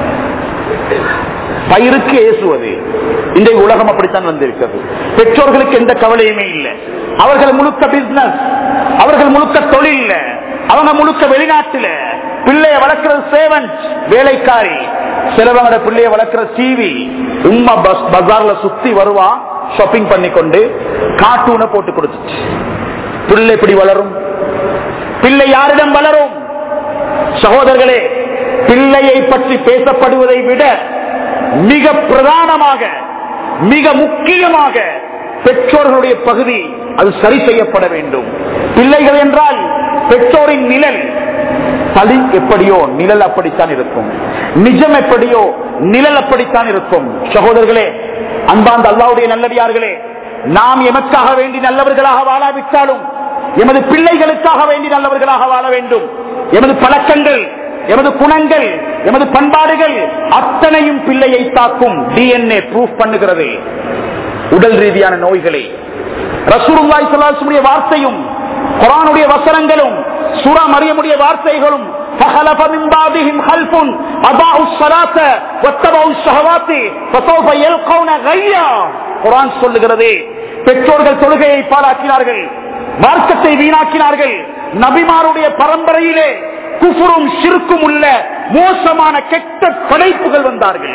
பயிருக்கு ஏசுவது இன்றைய உலகம் அப்படித்தான் வந்திருக்கிறது பெற்றோர்களுக்கு எந்த கவலையுமே இல்லை அவர்கள் முழுக்க பிசினஸ் அவர்கள் முழுக்க தொழில் அவங்க முழுக்க வெளிநாட்டுல பிள்ளைய வளர்க்கிறது சேவன் வேலைக்காரி சிலவங்களோட பிள்ளைய வளர்க்கிற டிவி உம்மா பஸ் பஜார்ல சுத்தி வருவா ஷாப்பிங் பண்ணி கொண்டு கார்ட்டூனை போட்டு கொடுத்துச்சு பிள்ளை எப்படி வளரும் பிள்ளை யாரிடம் வளரும் சகோதரர்களே பிள்ளையை பற்றி பேசப்படுவதை விட மிக பிரதானமாக மிக முக்கியமாக பெற்றோர்களுடைய பகுதி அது சரி செய்யப்பட வேண்டும் பிள்ளைகள் என்றால் பெற்றோரின் நிழல் தளி எப்படியோ நிழல் அப்படித்தான் இருக்கும் நிஜம் எப்படியோ நிழல் அப்படித்தான் இருக்கும் சகோதரர்களே அன்பாந்த அல்லாவுடைய நல்லடியார்களே நாம் எமக்காக வேண்டி நல்லவர்களாக வாழாவிட்டாலும் எமது பிள்ளைகளுக்காக வேண்டி நல்லவர்களாக வாழ வேண்டும் எமது பழக்கங்கள் எமது குணங்கள் எமது பண்பாடுகள் அத்தனையும் பிள்ளையை தாக்கும் டிஎன்ஏ ப்ரூஃப் பண்ணுகிறது உடல் ரீதியான நோய்களை ரசூலுல்லாஹி ஸல்லல்லாஹு வார்த்தையும் குர்ஆனுடைய வசனங்களும் சூரா மரியமுடைய வார்த்தைகளும் فخلف من بعدهم خلف أضاعوا الصلاة واتبعوا الشهوات فسوف يلقون غيا குர்ஆன் சொல்லுகிறது பெற்றோர்கள் தொழுகையை பாராட்டினார்கள் மார்க்கத்தை வீணாக்கினார்கள் நபிமாருடைய பரம்பரையிலே குஃபுரும் சிறுக்கும் உள்ள மோசமான கெட்ட படைப்புகள் வந்தார்கள்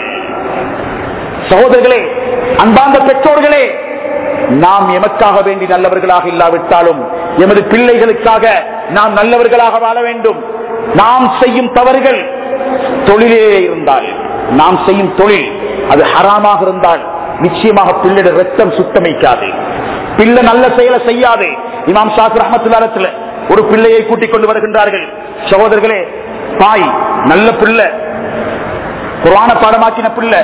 சகோதரர்களே அன்பார்ந்த பெற்றோர்களே நாம் எமக்காக வேண்டி நல்லவர்களாக இல்லாவிட்டாலும் எமது பிள்ளைகளுக்காக நாம் நல்லவர்களாக வாழ வேண்டும் நாம் செய்யும் தவறுகள் தொழிலே இருந்தால் நாம் செய்யும் தொழில் அது ஹராமாக இருந்தால் நிச்சயமாக பிள்ளைட ரத்தம் சுத்தமைக்காது பிள்ளை நல்ல செயலை செய்யாது இமாம் ஷாஃபி ரஹமத்துல்லாரத்துல ஒரு பிள்ளையை கூட்டிக் கொண்டு வருகின்றார்கள் சகோதரர்களே தாய் நல்ல பிள்ளை குரான பாடமாக்கின பிள்ளை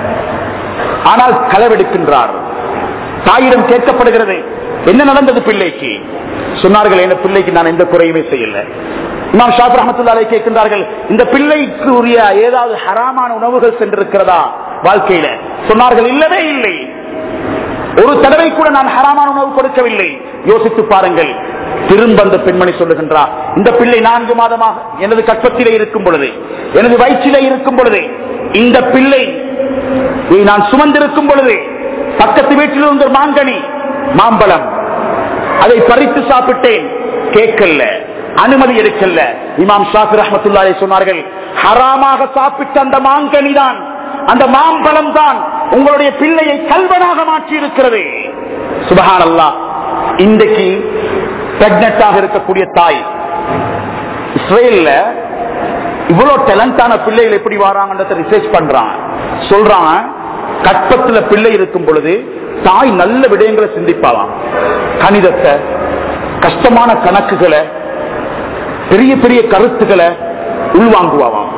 ஆனால் களவெடுக்கின்றார் தாயிடம் கேட்கப்படுகிறது என்ன நடந்தது பிள்ளைக்கு சொன்னார்கள் என்ன பிள்ளைக்கு நான் எந்த குறையுமே செய்யல இமாம் ஷாப் ரஹமத்துல்லாலை கேட்கின்றார்கள் இந்த பிள்ளைக்கு உரிய ஏதாவது ஹராமான உணவுகள் சென்றிருக்கிறதா வாழ்க்கையில சொன்னார்கள் இல்லவே இல்லை ஒரு தடவை கூட நான் ஹராமான உணவு கொடுக்கவில்லை யோசித்து பாருங்கள் திரும்ப அந்த பெண்மணி சொல்லுகின்றார் இந்த பிள்ளை நான்கு மாதமாக எனது கற்பத்திலே இருக்கும் பொழுது எனது வயிற்றிலே இருக்கும் பொழுது இந்த பிள்ளை இதை நான் சுமந்திருக்கும் பொழுது பக்கத்து வீட்டில் இருந்த ஒரு மாங்கனி மாம்பழம் அதை பறித்து சாப்பிட்டேன் கேட்கல அனுமதி எடுக்கல இமாம் ஷாஃபி ரஹமத்துல்லாலே சொன்னார்கள் ஹராமாக சாப்பிட்ட அந்த மாங்கனி தான் அந்த மாம்பழம் தான் உங்களுடைய பிள்ளையை கல்வனாக மாற்றி இருக்கிறது சுபஹான் அல்லா இன்றைக்கு பிரெக்னட்டாக இருக்கக்கூடிய தாய் இஸ்ரேல்ல இவ்வளவு டேலண்டான பிள்ளைகள் எப்படி வராங்கன்றத ரிசர்ச் பண்றான் சொல்றான் கற்பத்துல பிள்ளை இருக்கும் பொழுது தாய் நல்ல விடயங்களை சிந்திப்பாளாம் கணிதத்தை கஷ்டமான கணக்குகளை பெரிய பெரிய கருத்துக்களை உள்வாங்குவாவாம்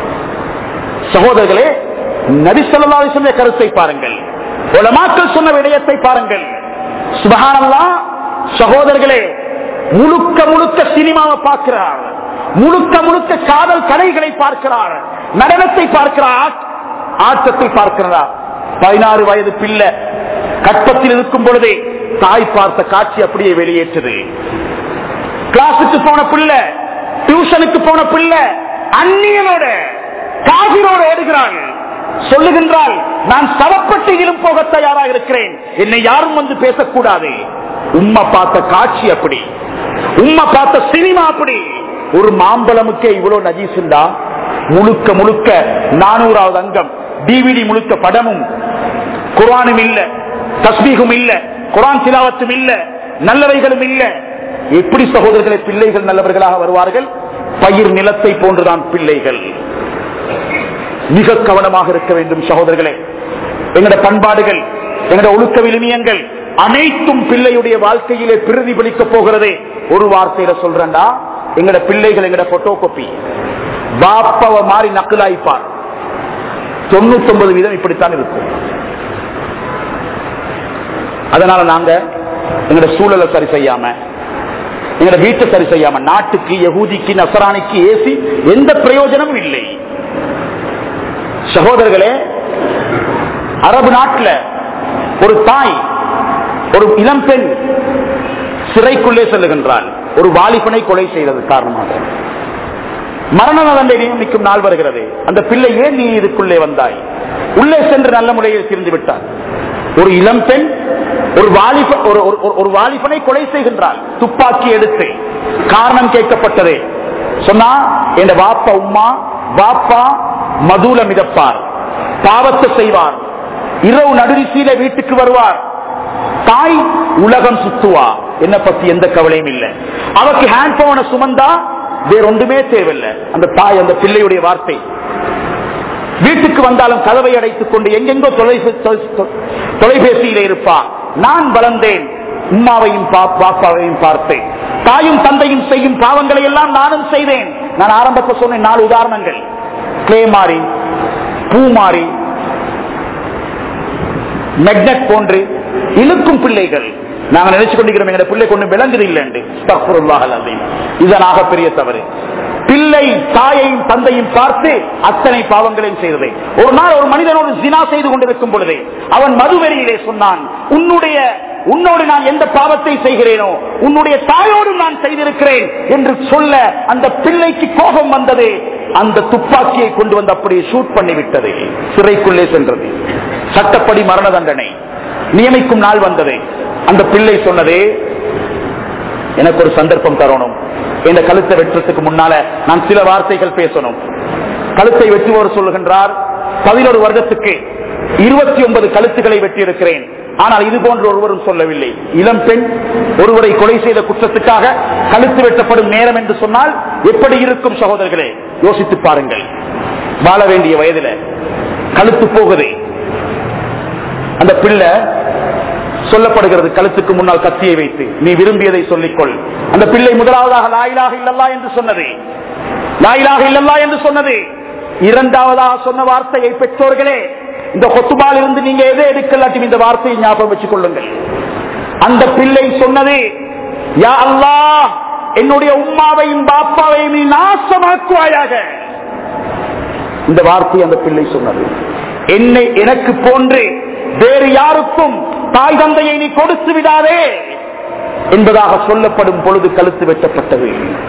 சகோதரர்களே நபிசல்லா சொன்ன கருத்தை பாருங்கள் உலமாக்கள் சொன்ன விடயத்தை பாருங்கள் சுபகானல்லா சகோதரர்களே முழுக்க முழுக்க சினிமாவை பார்க்கிறார் முழுக்க முழுக்க காதல் கலைகளை பார்க்கிறார் நடனத்தை பார்க்கிறார் ஆட்டத்தை பார்க்கிறார் பதினாறு வயது பிள்ளை கற்பத்தில் இருக்கும் பொழுதே தாய் பார்த்த காட்சி அப்படியே வெளியேற்றது கிளாஸுக்கு போன பிள்ளை டியூஷனுக்கு போன பிள்ளை அந்நியனோட காவிரோடு ஓடுகிறாள் சொல்லுகின்றால் நான் சவப்பட்டியிலும் போக தயாராக இருக்கிறேன் என்னை யாரும் வந்து பேசக்கூடாது உம்மா பார்த்த காட்சி அப்படி உம்மா பார்த்த சினிமா அப்படி ஒரு மாம்பழமுக்கே இவ்வளவு நஜீசுண்டா முழுக்க முழுக்க நானூறாவது அங்கம் டிவிடி முழுக்க படமும் குரானும் இல்ல தஸ்மீகும் இல்ல குரான் சிலாவத்தும் இல்ல நல்லவைகளும் இல்ல எப்படி சகோதரர்களை பிள்ளைகள் நல்லவர்களாக வருவார்கள் பயிர் நிலத்தை போன்றுதான் பிள்ளைகள் மிக கவனமாக இருக்க வேண்டும் சகோதரர்களே எங்கட பண்பாடுகள் எங்கட ஒழுக்க விழுமியங்கள் அனைத்தும் பிள்ளையுடைய வாழ்க்கையிலே பிரதிபலிக்க போகிறதே ஒரு வார்த்தையில சொல்றேன்டா எங்கட பிள்ளைகள் எங்கட போட்டோ காப்பி பாப்பாவ மாறி நக்கலாய்ப்பார் தொண்ணூத்தி ஒன்பது வீதம் இப்படித்தான் இருக்கும் அதனால நாங்க எங்கட சூழலை சரி செய்யாம எங்கட வீட்டை சரி செய்யாம நாட்டுக்கு யகூதிக்கு நசராணிக்கு ஏசி எந்த பிரயோஜனமும் இல்லை சகோதரர்களே அரபு நாட்டில் ஒரு தாய் ஒரு இளம் பெண் சிறைக்குள்ளே செல்லுகின்றாள் ஒரு வாலிபனை கொலை செய்தது காரணமாக மரண நலனை நியமிக்கும் நாள் வருகிறது அந்த பிள்ளை ஏன் நீ இதுக்குள்ளே வந்தாய் உள்ளே சென்று நல்ல முறையில் திரிந்து விட்டார் ஒரு இளம் பெண் ஒரு வாலிப ஒரு ஒரு- ஒரு வாலிபனை கொலை செய்கின்றாள் துப்பாக்கி எடுத்து காரணம் கேட்கப்பட்டது சொன்னா என் வாப்பா உம்மா வாப்பா மதுல மிதப்பார் பாவத்தை செய்வார் இரவு நடுரிசீல வீட்டுக்கு வருவார் தாய் உலகம் சுத்துவா என்ன பத்தி எந்த கவலையும் இல்லை அவருக்கு ஹேண்ட் போன சுமந்தா வேற ஒன்றுமே தேவையில்லை அந்த தாய் அந்த பிள்ளையுடைய வார்த்தை வீட்டுக்கு வந்தாலும் கதவை அடைத்துக் கொண்டு எங்கெங்கோ தொலைபே- தொ- தொலைபேசியிலே இருப்பா நான் வளர்ந்தேன் உம்மாவையும் பா- பாப்பாவையும் பார்த்தேன் தாயும் தந்தையும் செய்யும் பாவங்களை எல்லாம் நானும் செய்தேன் நான் ஆரம்பத்தில் சொன்ன நாலு உதாரணங்கள் கிளே மாறி பூ மாறி மெக்னட் போன்று இழுக்கும் பிள்ளைகள் நாங்க நினைச்சு கொண்டிருக்கிறோம் எங்க பிள்ளை கொண்டு விளங்குது இல்லைண்டு இதனாக பெரிய தவறு பிள்ளை தாயையும் தந்தையும் பார்த்து அத்தனை பாவங்களையும் செய்தது ஒரு நாள் ஒரு மனிதனோடு ஜினா செய்து கொண்டிருக்கும் பொழுது அவன் மதுவெறியிலே சொன்னான் உன்னுடைய உன்னோடு நான் எந்த பாவத்தை செய்கிறேனோ உன்னுடைய தாயோடு நான் செய்திருக்கிறேன் என்று சொல்ல அந்த பிள்ளைக்கு கோபம் வந்தது அந்த துப்பாக்கியை கொண்டு வந்து அப்படியே ஷூட் பண்ணிவிட்டது சிறைக்குள்ளே சென்றது சட்டப்படி மரண தண்டனை நியமிக்கும் நாள் வந்தது அந்த பிள்ளை சொன்னதே எனக்கு ஒரு சந்தர்ப்பம் தரணும் இந்த கழுத்தை வெட்டுறதுக்கு முன்னால நான் சில வார்த்தைகள் பேசணும் கழுத்தை வெட்டுவோர் சொல்லுகின்றார் பதினோரு வருடத்துக்கு இருபத்தி ஒன்பது கழுத்துக்களை வெட்டியிருக்கிறேன் ஆனால் இது போன்ற ஒருவரும் சொல்லவில்லை இளம் பெண் ஒருவரை கொலை செய்த குற்றத்துக்காக கழுத்து வெட்டப்படும் நேரம் என்று சொன்னால் எப்படி இருக்கும் சகோதரர்களே யோசித்து பாருங்கள் வாழ வேண்டிய வயதில கழுத்து போகுது அந்த பிள்ளை சொல்லப்படுகிறது கழுத்துக்கு முன்னால் கத்தியை வைத்து நீ விரும்பியதை சொல்லிக்கொள் அந்த பிள்ளை முதலாவதாக லாயிலாக இல்லல்லா என்று சொன்னது லாயிலாக இல்லல்லா என்று சொன்னது இரண்டாவதாக சொன்ன வார்த்தையை பெற்றோர்களே இந்த கொத்துபால் இருந்து நீங்க எதை எடுக்கலாட்டும் இந்த வார்த்தையை ஞாபகம் வச்சுக் கொள்ளுங்கள் அந்த பிள்ளை சொன்னது யா அல்லாஹ் என்னுடைய உம்மாவையும் பாப்பாவையும் நீ நாசமாக்குவாயாக இந்த வார்த்தை அந்த பிள்ளை சொன்னது என்னை எனக்கு போன்று வேறு யாருக்கும் தாய் தந்தையை நீ கொடுத்து விடாதே என்பதாக சொல்லப்படும் பொழுது கழுத்து வெட்டப்பட்டது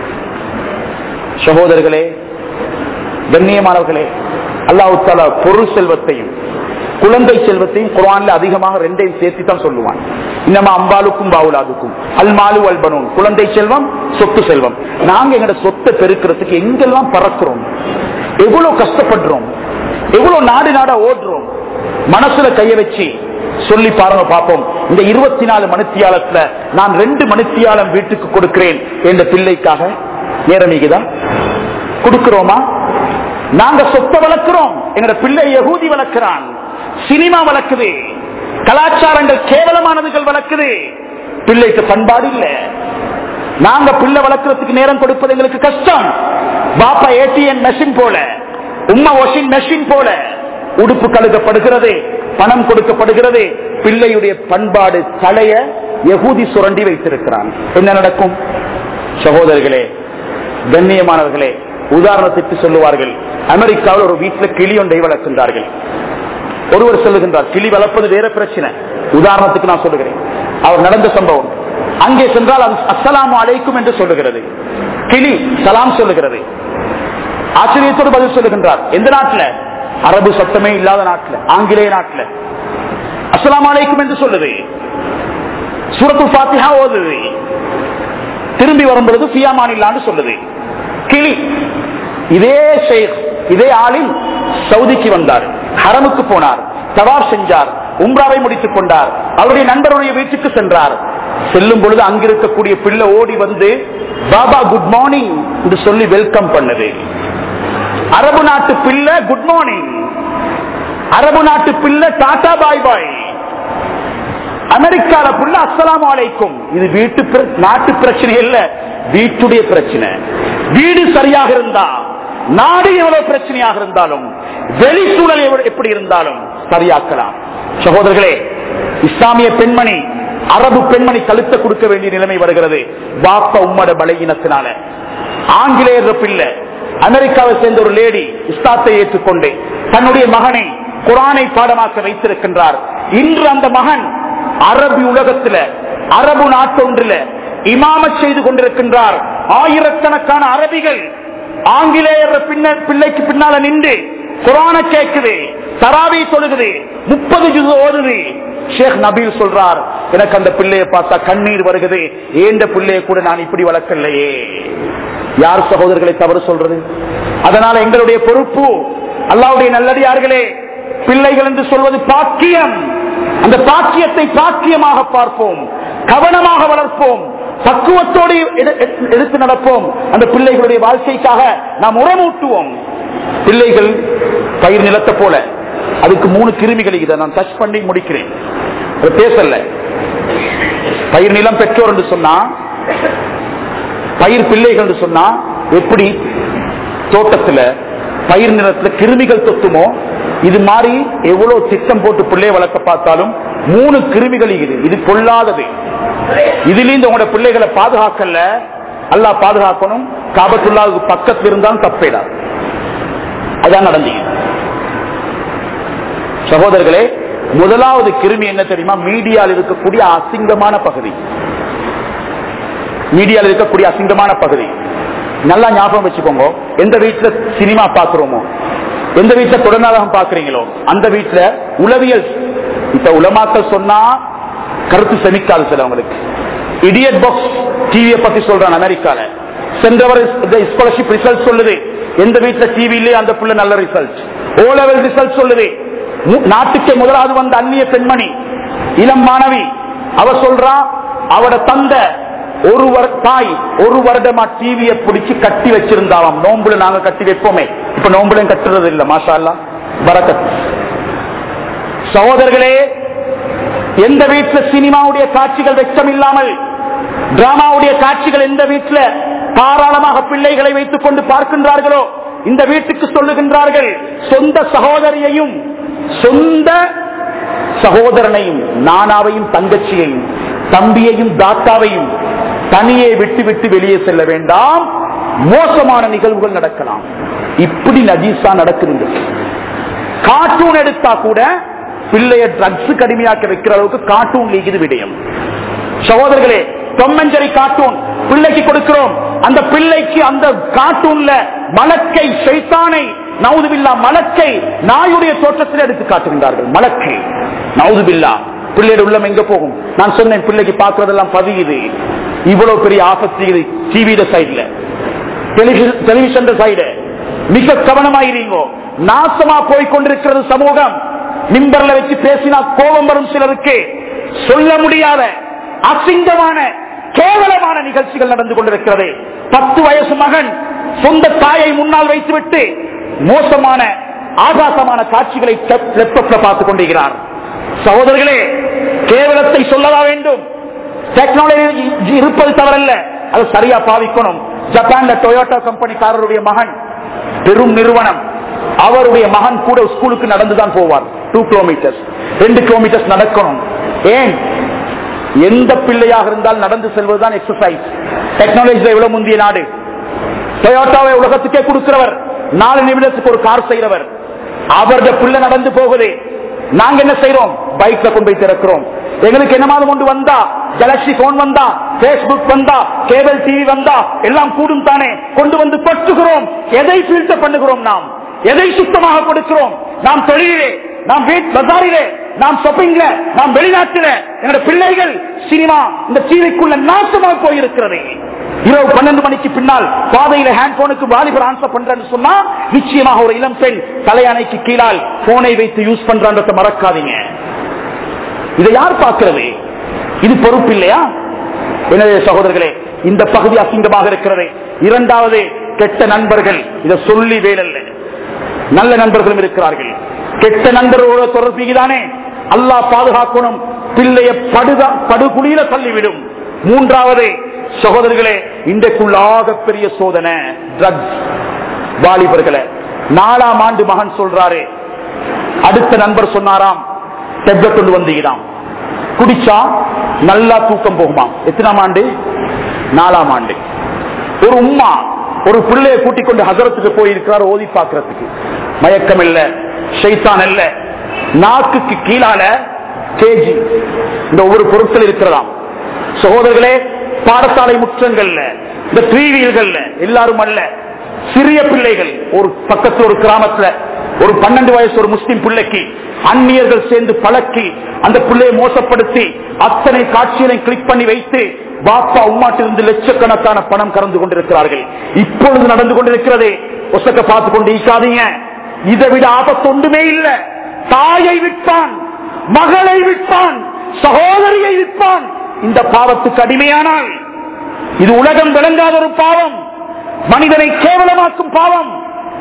சகோதரர்களே கண்ணியமானவர்களே அல்லாஹு தாலா பொருள் செல்வத்தையும் குழந்தை செல்வத்தையும் குரான்ல அதிகமாக ரெண்டையும் சேர்த்து தான் சொல்லுவான் இன்னமா அம்பாலுக்கும் பாவுலாதுக்கும் அல் மாலு அல்பனூன் குழந்தை செல்வம் சொத்து செல்வம் நாங்க எங்கட சொத்தை பெருக்கிறதுக்கு எங்கெல்லாம் பறக்கிறோம் எவ்வளவு கஷ்டப்படுறோம் எவ்வளவு நாடு நாடா ஓடுறோம் மனசுல கைய வச்சு சொல்லி பாருங்க பார்ப்போம் இந்த இருபத்தி நாலு மணித்தியாலத்துல நான் ரெண்டு மணித்தியாலம் வீட்டுக்கு கொடுக்கிறேன் என்ற பிள்ளைக்காக நேரமிகுதா கொடுக்கிறோமா நாங்க சொத்தை வளர்க்கிறோம் எங்கட பிள்ளை யகூதி வளர்க்கிறான் சினிமா வளர்க்குது கலாச்சாரங்கள் கேவலமானதுகள் வளர்க்குது பிள்ளைக்கு பண்பாடு இல்ல நாங்க பிள்ளை வளர்க்கறதுக்கு நேரம் கொடுப்பது எங்களுக்கு கஷ்டம் பாப்பா ஏடிஎம் மெஷின் போல உம்மா வாஷிங் மெஷின் போல உடுப்பு கழுகப்படுகிறது பணம் கொடுக்கப்படுகிறது பிள்ளையுடைய பண்பாடு தலைய யகூதி சுரண்டி வைத்திருக்கிறான் என்ன நடக்கும் சகோதரர்களே கண்ணியமானவர்களே உதாரணத்திற்கு சொல்லுவார்கள் அமெரிக்காவில் ஒரு வீட்டில் கிளி ஒன்றை வளர்க்கின்றார்கள் ஒருவர் சொல்லுகின்றார் கிளி வளர்ப்பது வேற பிரச்சனை உதாரணத்துக்கு நான் சொல்லுகிறேன் அவர் நடந்த சம்பவம் அங்கே சென்றால் அது அஸ்ஸலாமு அலைக்கும் என்று சொல்லுகிறது கிளி சலாம் சொல்லுகிறது ஆச்சரியத்தோடு பதில் சொல்லுகின்றார் எந்த நாட்டில் அரபு சத்தமே இல்லாத நாட்டில் ஆங்கிலேய நாட்டில் அஸ்ஸலாமு அலைக்கும் என்று சொல்லுது சூரத்து பாத்திஹா ஓதுது திரும்பி வரும்பொழுது பியாமானில்லான்னு சொல்லுது கிளி இதே ஷேக் இதே ஆளில் சவுதிக்கு வந்தார் ஹரமுக்கு போனார் தவாப் செஞ்சார் உம்ராவை முடித்துக் கொண்டார் அவருடைய நண்பருடைய வீட்டுக்கு சென்றார் செல்லும் பொழுது அங்கிருக்கக்கூடிய பிள்ளை ஓடி வந்து பாபா குட் மார்னிங் என்று சொல்லி வெல்கம் பண்ணது அரபு நாட்டு பிள்ளை குட் மார்னிங் அரபு நாட்டு பிள்ளை டாடா பாய் பாய் அமெரிக்கால புள்ள அஸ்ஸலாமு அலைக்கும் இது வீட்டு பிர- நாட்டு பிரச்சனை இல்ல வீட்டுடைய பிரச்சனை வீடு சரியாக இருந்தா நாடு எவ்வளவு பிரச்சனையாக இருந்தாலும் வெளி சூழல் எவ்வளவு- எப்படி இருந்தாலும் சரியாக்கலாம் சகோதரர்களே இஸ்லாமிய பெண்மணி அரபு பெண்மணி கழுத்த கொடுக்க வேண்டிய நிலைமை வருகிறது பாப்ப உம்மட பலகீனத்தினால ஆங்கிலேயர் பிள்ளை அமெரிக்காவை சேர்ந்த ஒரு லேடி இஸ்லாத்தை ஏற்றுக்கொண்டு தன்னுடைய மகனை குரானை பாடமாக்க வைத்திருக்கின்றார் இன்று அந்த மகன் அரபி உலகத்துல அரபு நாட்டொன்றில் இமாமத் செய்து கொண்டிருக்கின்றார் ஆயிரக்கணக்கான அரபிகள் ஆங்கிலேயர் பின்ன- பிள்ளைக்கு பின்னால நின்று குரான கேட்குது தராவி தொழுகுது முப்பது ஜுது ஓடுது ஷேக் நபீல் சொல்றார் எனக்கு அந்த பிள்ளையை பார்த்தா கண்ணீர் வருகிறது ஏந்த பிள்ளையை கூட நான் இப்படி வளர்க்கலையே யார் சகோதரர்களை தவறு சொல்றது அதனால எங்களுடைய பொறுப்பு அல்லாவுடைய நல்லடியார்களே பிள்ளைகள் என்று சொல்வது பாக்கியம் அந்த பாக்கியத்தை பாக்கியமாக பார்ப்போம் கவனமாக வளர்ப்போம் பக்குவத்தோடு எடு- எடு- எடுத்து நடப்போம் அந்த பிள்ளைகளுடைய வாழ்க்கைக்காக நாம் உரமூட்டுவோம் பிள்ளைகள் பயிர் நிலத்தை போல அதுக்கு மூணு கிருமிகள் இதை நான் டச் பண்ணி முடிக்கிறேன் அது பேசல பயிர் நிலம் பெற்றோர் என்று சொன்னா பயிர் பிள்ளைகள் என்று சொன்னா எப்படி தோட்டத்துல பயிர் நிலத்துல கிருமிகள் தொத்துமோ இது மாதிரி எவ்வளவு திட்டம் போட்டு பிள்ளைய வளர்க்க பார்த்தாலும் மூணு கிருமிகள் இது இது கொள்ளாதது இதுல உங்களோட பிள்ளைகளை பாதுகாக்கல அல்லாஹ் பாதுகாக்கணும் காபத்துல்லாவுக்கு பக்கத்துல இருந்தாலும் தப்பேடா அதான் நடந்தீங்க சகோதரர்களே முதலாவது கிருமி என்ன தெரியுமா மீடியாவில் இருக்கக்கூடிய அசிங்கமான பகுதி மீடியாவில் இருக்கக்கூடிய அசிங்கமான பகுதி நல்லா ஞாபகம் வச்சுக்கோங்க எந்த வீட்டுல சினிமா பாக்குறோமோ எந்த வீட்டுல தொடர்நாடகம் பாக்குறீங்களோ அந்த வீட்டுல உளவியல் இப்ப உலமாக்கள் சொன்னா கருத்து செமிக்காது சிலவங்களுக்கு இடியட் பாக்ஸ் டிவியை பத்தி சொல்றான் அமெரிக்கால சென்றவர் ஸ்காலர்ஷிப் ரிசல்ட் சொல்லுது எந்த வீட்டுல டிவி இல்லையே அந்த புள்ள நல்ல ரிசல்ட் ஓ லெவல் ரிசல்ட் சொல்லுது மு- நாட்டுக்கே முதலாவது வந்த அந்நிய பெண்மணி இளம் மாணவி அவ சொல்றா அவட தந்த ஒரு வரு- தாய் ஒரு வருடமா டிவியை பிடிச்சு கட்டி வச்சிருந்தாவாம் நோம்புல நாங்க கட்டி வைப்போமே இப்ப நோம்புலையும் கட்டுறது இல்ல மாஷா அல்லா பரக்கத் சகோதரர்களே எந்த வீட்டுல சினிமாவுடைய காட்சிகள் வெச்சம் இல்லாமல் டிராமாவுடைய காட்சிகள் எந்த வீட்டுல தாராளமாக பிள்ளைகளை வைத்துக் கொண்டு பார்க்கின்றார்களோ இந்த வீட்டுக்கு சொல்லுகின்றார்கள் சொந்த சகோதரியையும் சொந்த சகோதரனையும் நானாவையும் தங்கச்சியையும் தம்பியையும் தாத்தாவையும் தனியே விட்டு விட்டு வெளியே செல்ல வேண்டாம் மோசமான நிகழ்வுகள் நடக்கலாம் இப்படி நஜீஸா நடக்குதுங்க கார்ட்டூன் எடுத்தா கூட பிள்ளைய ட்ரக்ஸ் கடுமையாக்க வைக்கிற அளவுக்கு கார்ட்டூன் லீகுது விடயம் சகோதரர்களே தொம்மஞ்சரி கார்ட்டூன் பிள்ளைக்கு கொடுக்கிறோம் அந்த பிள்ளைக்கு அந்த கார்ட்டூன்ல மலக்கை சைத்தானை நவுதுபில்லா மலக்கை நாயுடைய தோற்றத்தில் எடுத்து காட்டுகின்றார்கள் மலக்கை நவுதுபில்லா பிள்ளையோட உள்ளம் எங்க போகும் நான் சொன்னேன் பிள்ளைக்கு பார்க்கறதெல்லாம் பதியுது இவ்வளவு பெரிய ஆபத்து இது டிவியில சைட்ல டெலிவிஷன் சைடு மிக கவனமாயிருங்க நாசமா போய் கொண்டிருக்கிறது சமூகம் மிம்பர்ல வச்சு பேசினா கோபம் வரும் சிலருக்கு சொல்ல முடியாத அசிங்கமான கேவலமான நிகழ்ச்சிகள் நடந்து கொண்டிருக்கிறது பத்து வயசு மகன் சொந்த தாயை முன்னால் வைத்துவிட்டு மோசமான ஆபாசமான காட்சிகளை லேப்டாப்ல பார்த்துக் கொண்டிருக்கிறார் சகோதரர்களே கேவலத்தை சொல்லவா வேண்டும் டெக்னாலஜி இருப்பது தவறல்ல அது சரியா பாவிக்கணும் ஜப்பான்ல டொயோட்டா கம்பெனிக்காரருடைய மகன் பெரும் நிறுவனம் அவருடைய மகன் கூட ஸ்கூலுக்கு நடந்துதான் போவார் டூ கிலோமீட்டர்ஸ் ரெண்டு கிலோமீட்டர்ஸ் நடக்கணும் ஏன் எந்த பிள்ளையாக இருந்தால் நடந்து செல்வதுதான் எக்ஸசைஸ் டெக்னாலஜில எவ்வளவு முந்திய நாடு டொயோட்டாவை உலகத்துக்கே கொடுக்கிறவர் நாலு நிமிடத்துக்கு ஒரு கார் செய்கிறவர் அவருடைய பிள்ளை நடந்து போகுது நாங்க என்ன செய்யறோம் பைக்ல கொண்டு போய் திறக்கிறோம் எங்களுக்கு என்ன மாதம் கொண்டு வந்தா கேலக்சி போன் வந்தா பேஸ்புக் வந்தா கேபிள் டிவி வந்தா எல்லாம் கூடும் தானே கொண்டு வந்து கொட்டுகிறோம் எதை ஃபில்டர் பண்ணுகிறோம் நாம் எதை சுத்தமாக கொடுக்கிறோம் நாம் தொழிலே நாம் வீட் பஜாரிலே நாம் ஷாப்பிங்ல நாம் வெளிநாட்டில என்னோட பிள்ளைகள் சினிமா இந்த டிவிக்குள்ள நாசமாக போயிருக்கிறது இரவு பன்னெண்டு மணிக்கு பின்னால் பாதையில ஹேண்ட் போனுக்கு வாலிபர் ஆன்சர் பண்றேன்னு சொன்னா நிச்சயமாக ஒரு இளம் பெண் தலையணைக்கு கீழால் போனை வைத்து யூஸ் பண்றன்றத மறக்காதீங்க இதை யார் பார்க்கிறது இது பொறுப்பு இல்லையா எனவே சகோதரர்களே இந்த பகுதி அசிங்கமாக இருக்கிறது இரண்டாவது கெட்ட நண்பர்கள் இதை சொல்லி வேலல்ல நல்ல நண்பர்களும் இருக்கிறார்கள் கெட்ட நண்பர்களோட தொடர்புதானே அல்லாஹ் பாதுகாக்கணும் பிள்ளைய படுதா படுகுழியில தள்ளிவிடும் மூன்றாவது சகோதரர்களே இன்றைக்குள்ளாக பெரிய சோதனை ட்ரக்ஸ் வாலிபர்களை நாலாம் ஆண்டு மகன் சொல்றாரு அடுத்த நண்பர் சொன்னாராம் டெப்லெட் கொண்டு வந்தீங்களாம் குடிச்சா நல்லா தூக்கம் போகுமாம் எத்தனாம் ஆண்டு நாலாம் ஆண்டு ஒரு உம்மா ஒரு பிள்ளைய கூட்டிக் கொண்டு ஹசரத்துக்கு போயிருக்கிறார் ஓதி பார்க்கறதுக்கு மயக்கம் இல்ல ஷைத்தான் இல்ல நாக்குக்கு கீழால கேஜி இந்த ஒவ்வொரு பொருட்கள் இருக்கிறதாம் சகோதரர்களே பாடசாலை முற்றங்கள்ல இந்த த்ரீவீல்கள்ல எல்லாரும் அல்ல சிறிய பிள்ளைகள் ஒரு பக்கத்து ஒரு கிராமத்துல ஒரு பன்னெண்டு வயசு ஒரு முஸ்லிம் பிள்ளைக்கு அந்நியர்கள் சேர்ந்து பழக்கி அந்த பிள்ளையை மோசப்படுத்தி அத்தனை காட்சிகளை கிளிக் பண்ணி வைத்து பாப்பா உம்மாட்டிலிருந்து லட்சக்கணக்கான பணம் கறந்து கொண்டிருக்கிறார்கள் இப்பொழுது நடந்து கொண்டிருக்கிறது ஒசக்க பார்த்து கொண்டு ஈக்காதீங்க இதை விட ஆபத்து ஒன்றுமே இல்ல தாயை விற்பான் மகளை விற்பான் சகோதரியை விற்பான் இந்த பாவத்துக்கு அடிமையானால் இது உலகம் விளங்காத ஒரு பாவம் மனிதனை கேவலமாக்கும் பாவம்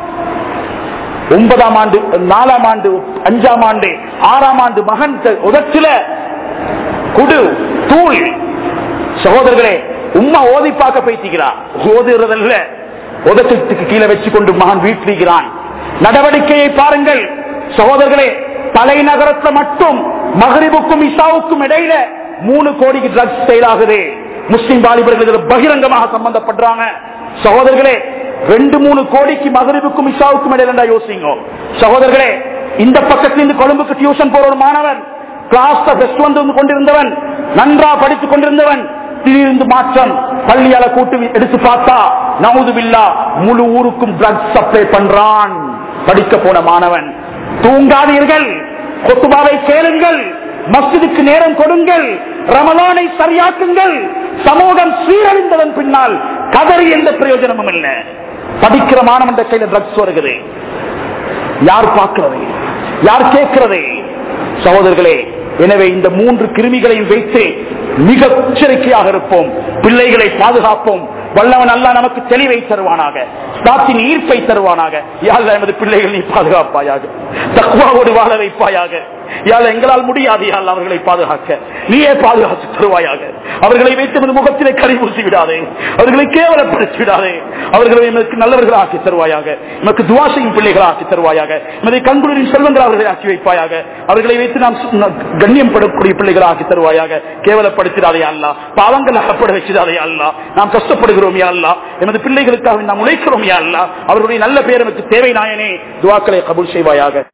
ஒன்பதாம் ஆண்டு நாலாம் ஆண்டு அஞ்சாம் ஆண்டு ஆறாம் ஆண்டு மகன் உதச்சில குடு தூள் சகோதரர்களே உம்மா ஓதி பார்க்க பைத்திக்கிறான் ஓதுறதல்ல உதச்சத்துக்கு கீழே வச்சு கொண்டு மகன் வீட்டிருக்கிறான் நடவடிக்கையை பாருங்கள் சகோதரர்களே தலைநகரத்துல மட்டும் மகரிபுக்கும் இசாவுக்கும் இடையில மூணு கோடிக்கு ட்ரக்ஸ் செயல் ஆகுது முஸ்லிம் வாலிபர்கள் இதுல பகிரங்கமாக சம்பந்தப்படுறாங்க சகோதரர்களே ரெண்டு மூணு கோடிக்கு மகரிபுக்கும் இஷாவுக்கும் இடையில யோசிங்க சகோதரர்களே இந்த பக்கத்துல இருந்து கொழும்புக்கு டியூஷன் போற ஒரு மாணவன் கிளாஸ்ல பெஸ்ட் வந்து கொண்டிருந்தவன் நன்றா படித்துக் கொண்டிருந்தவன் திடீர்ந்து மாற்றம் பள்ளியால கூட்டு எடுத்து பார்த்தா நவுதுபில்லா முழு ஊருக்கும் ட்ரக்ஸ் சப்ளை பண்றான் படிக்க போன மாணவன் தூங்காதீர்கள் கொத்துபாவை கேளுங்கள் மஸ்ஜிதுக்கு நேரம் கொடுங்கள் ரமலானை சரியாக்குங்கள் சமூகம் சீரழிந்ததன் பின்னால் கதறி எந்த பிரயோஜனமும் இல்லை படிக்கிற மாணவன் கையில ட்ரக்ஸ் வருகிறது யார் பார்க்கிறது யார் கேட்கிறது சகோதரர்களே எனவே இந்த மூன்று கிருமிகளையும் வைத்து மிக எச்சரிக்கையாக இருப்போம் பிள்ளைகளை பாதுகாப்போம் வல்லவன் அல்ல நமக்கு தெளிவை தருவானாக நாட்டின் ஈர்ப்பை தருவானாக யார் எமது பிள்ளைகள் நீ பாதுகாப்பாயாக தக்குவாவோடு வாழ வைப்பாயாக யாழ் எங்களால் முடியாது யாழ் அவர்களை பாதுகாக்க நீயே பாதுகாத்து தருவாயாக அவர்களை வைத்து எமது முகத்திலே கறி பூசி விடாதே அவர்களை கேவலப்படுத்தி விடாதே அவர்களை எமக்கு நல்லவர்களாக்கி தருவாயாக எமக்கு துவா செய்யும் பிள்ளைகளாக்கி தருவாயாக எமது கண்குளிரின் செல்வங்கள் அவர்களை ஆக்கி வைப்பாயாக அவர்களை வைத்து நாம் சு- ந- கண்ணியம் படக்கூடிய பிள்ளைகளாக்கி தருவாயாக கேவலப்படுத்திடாதே அல்லா பாவங்கள் அகப்பட வச்சிடாதே அல்லா நாம் கஷ்டப்படுகிறோம் யா அல்லா எமது பிள்ளைகளுக்காக நாம் உழைக்கிறோம் யா அல்லா அவர்களுடைய நல்ல பேர் எனக்கு தேவை நாயனே துவாக்களை கபூல் செய்வாயாக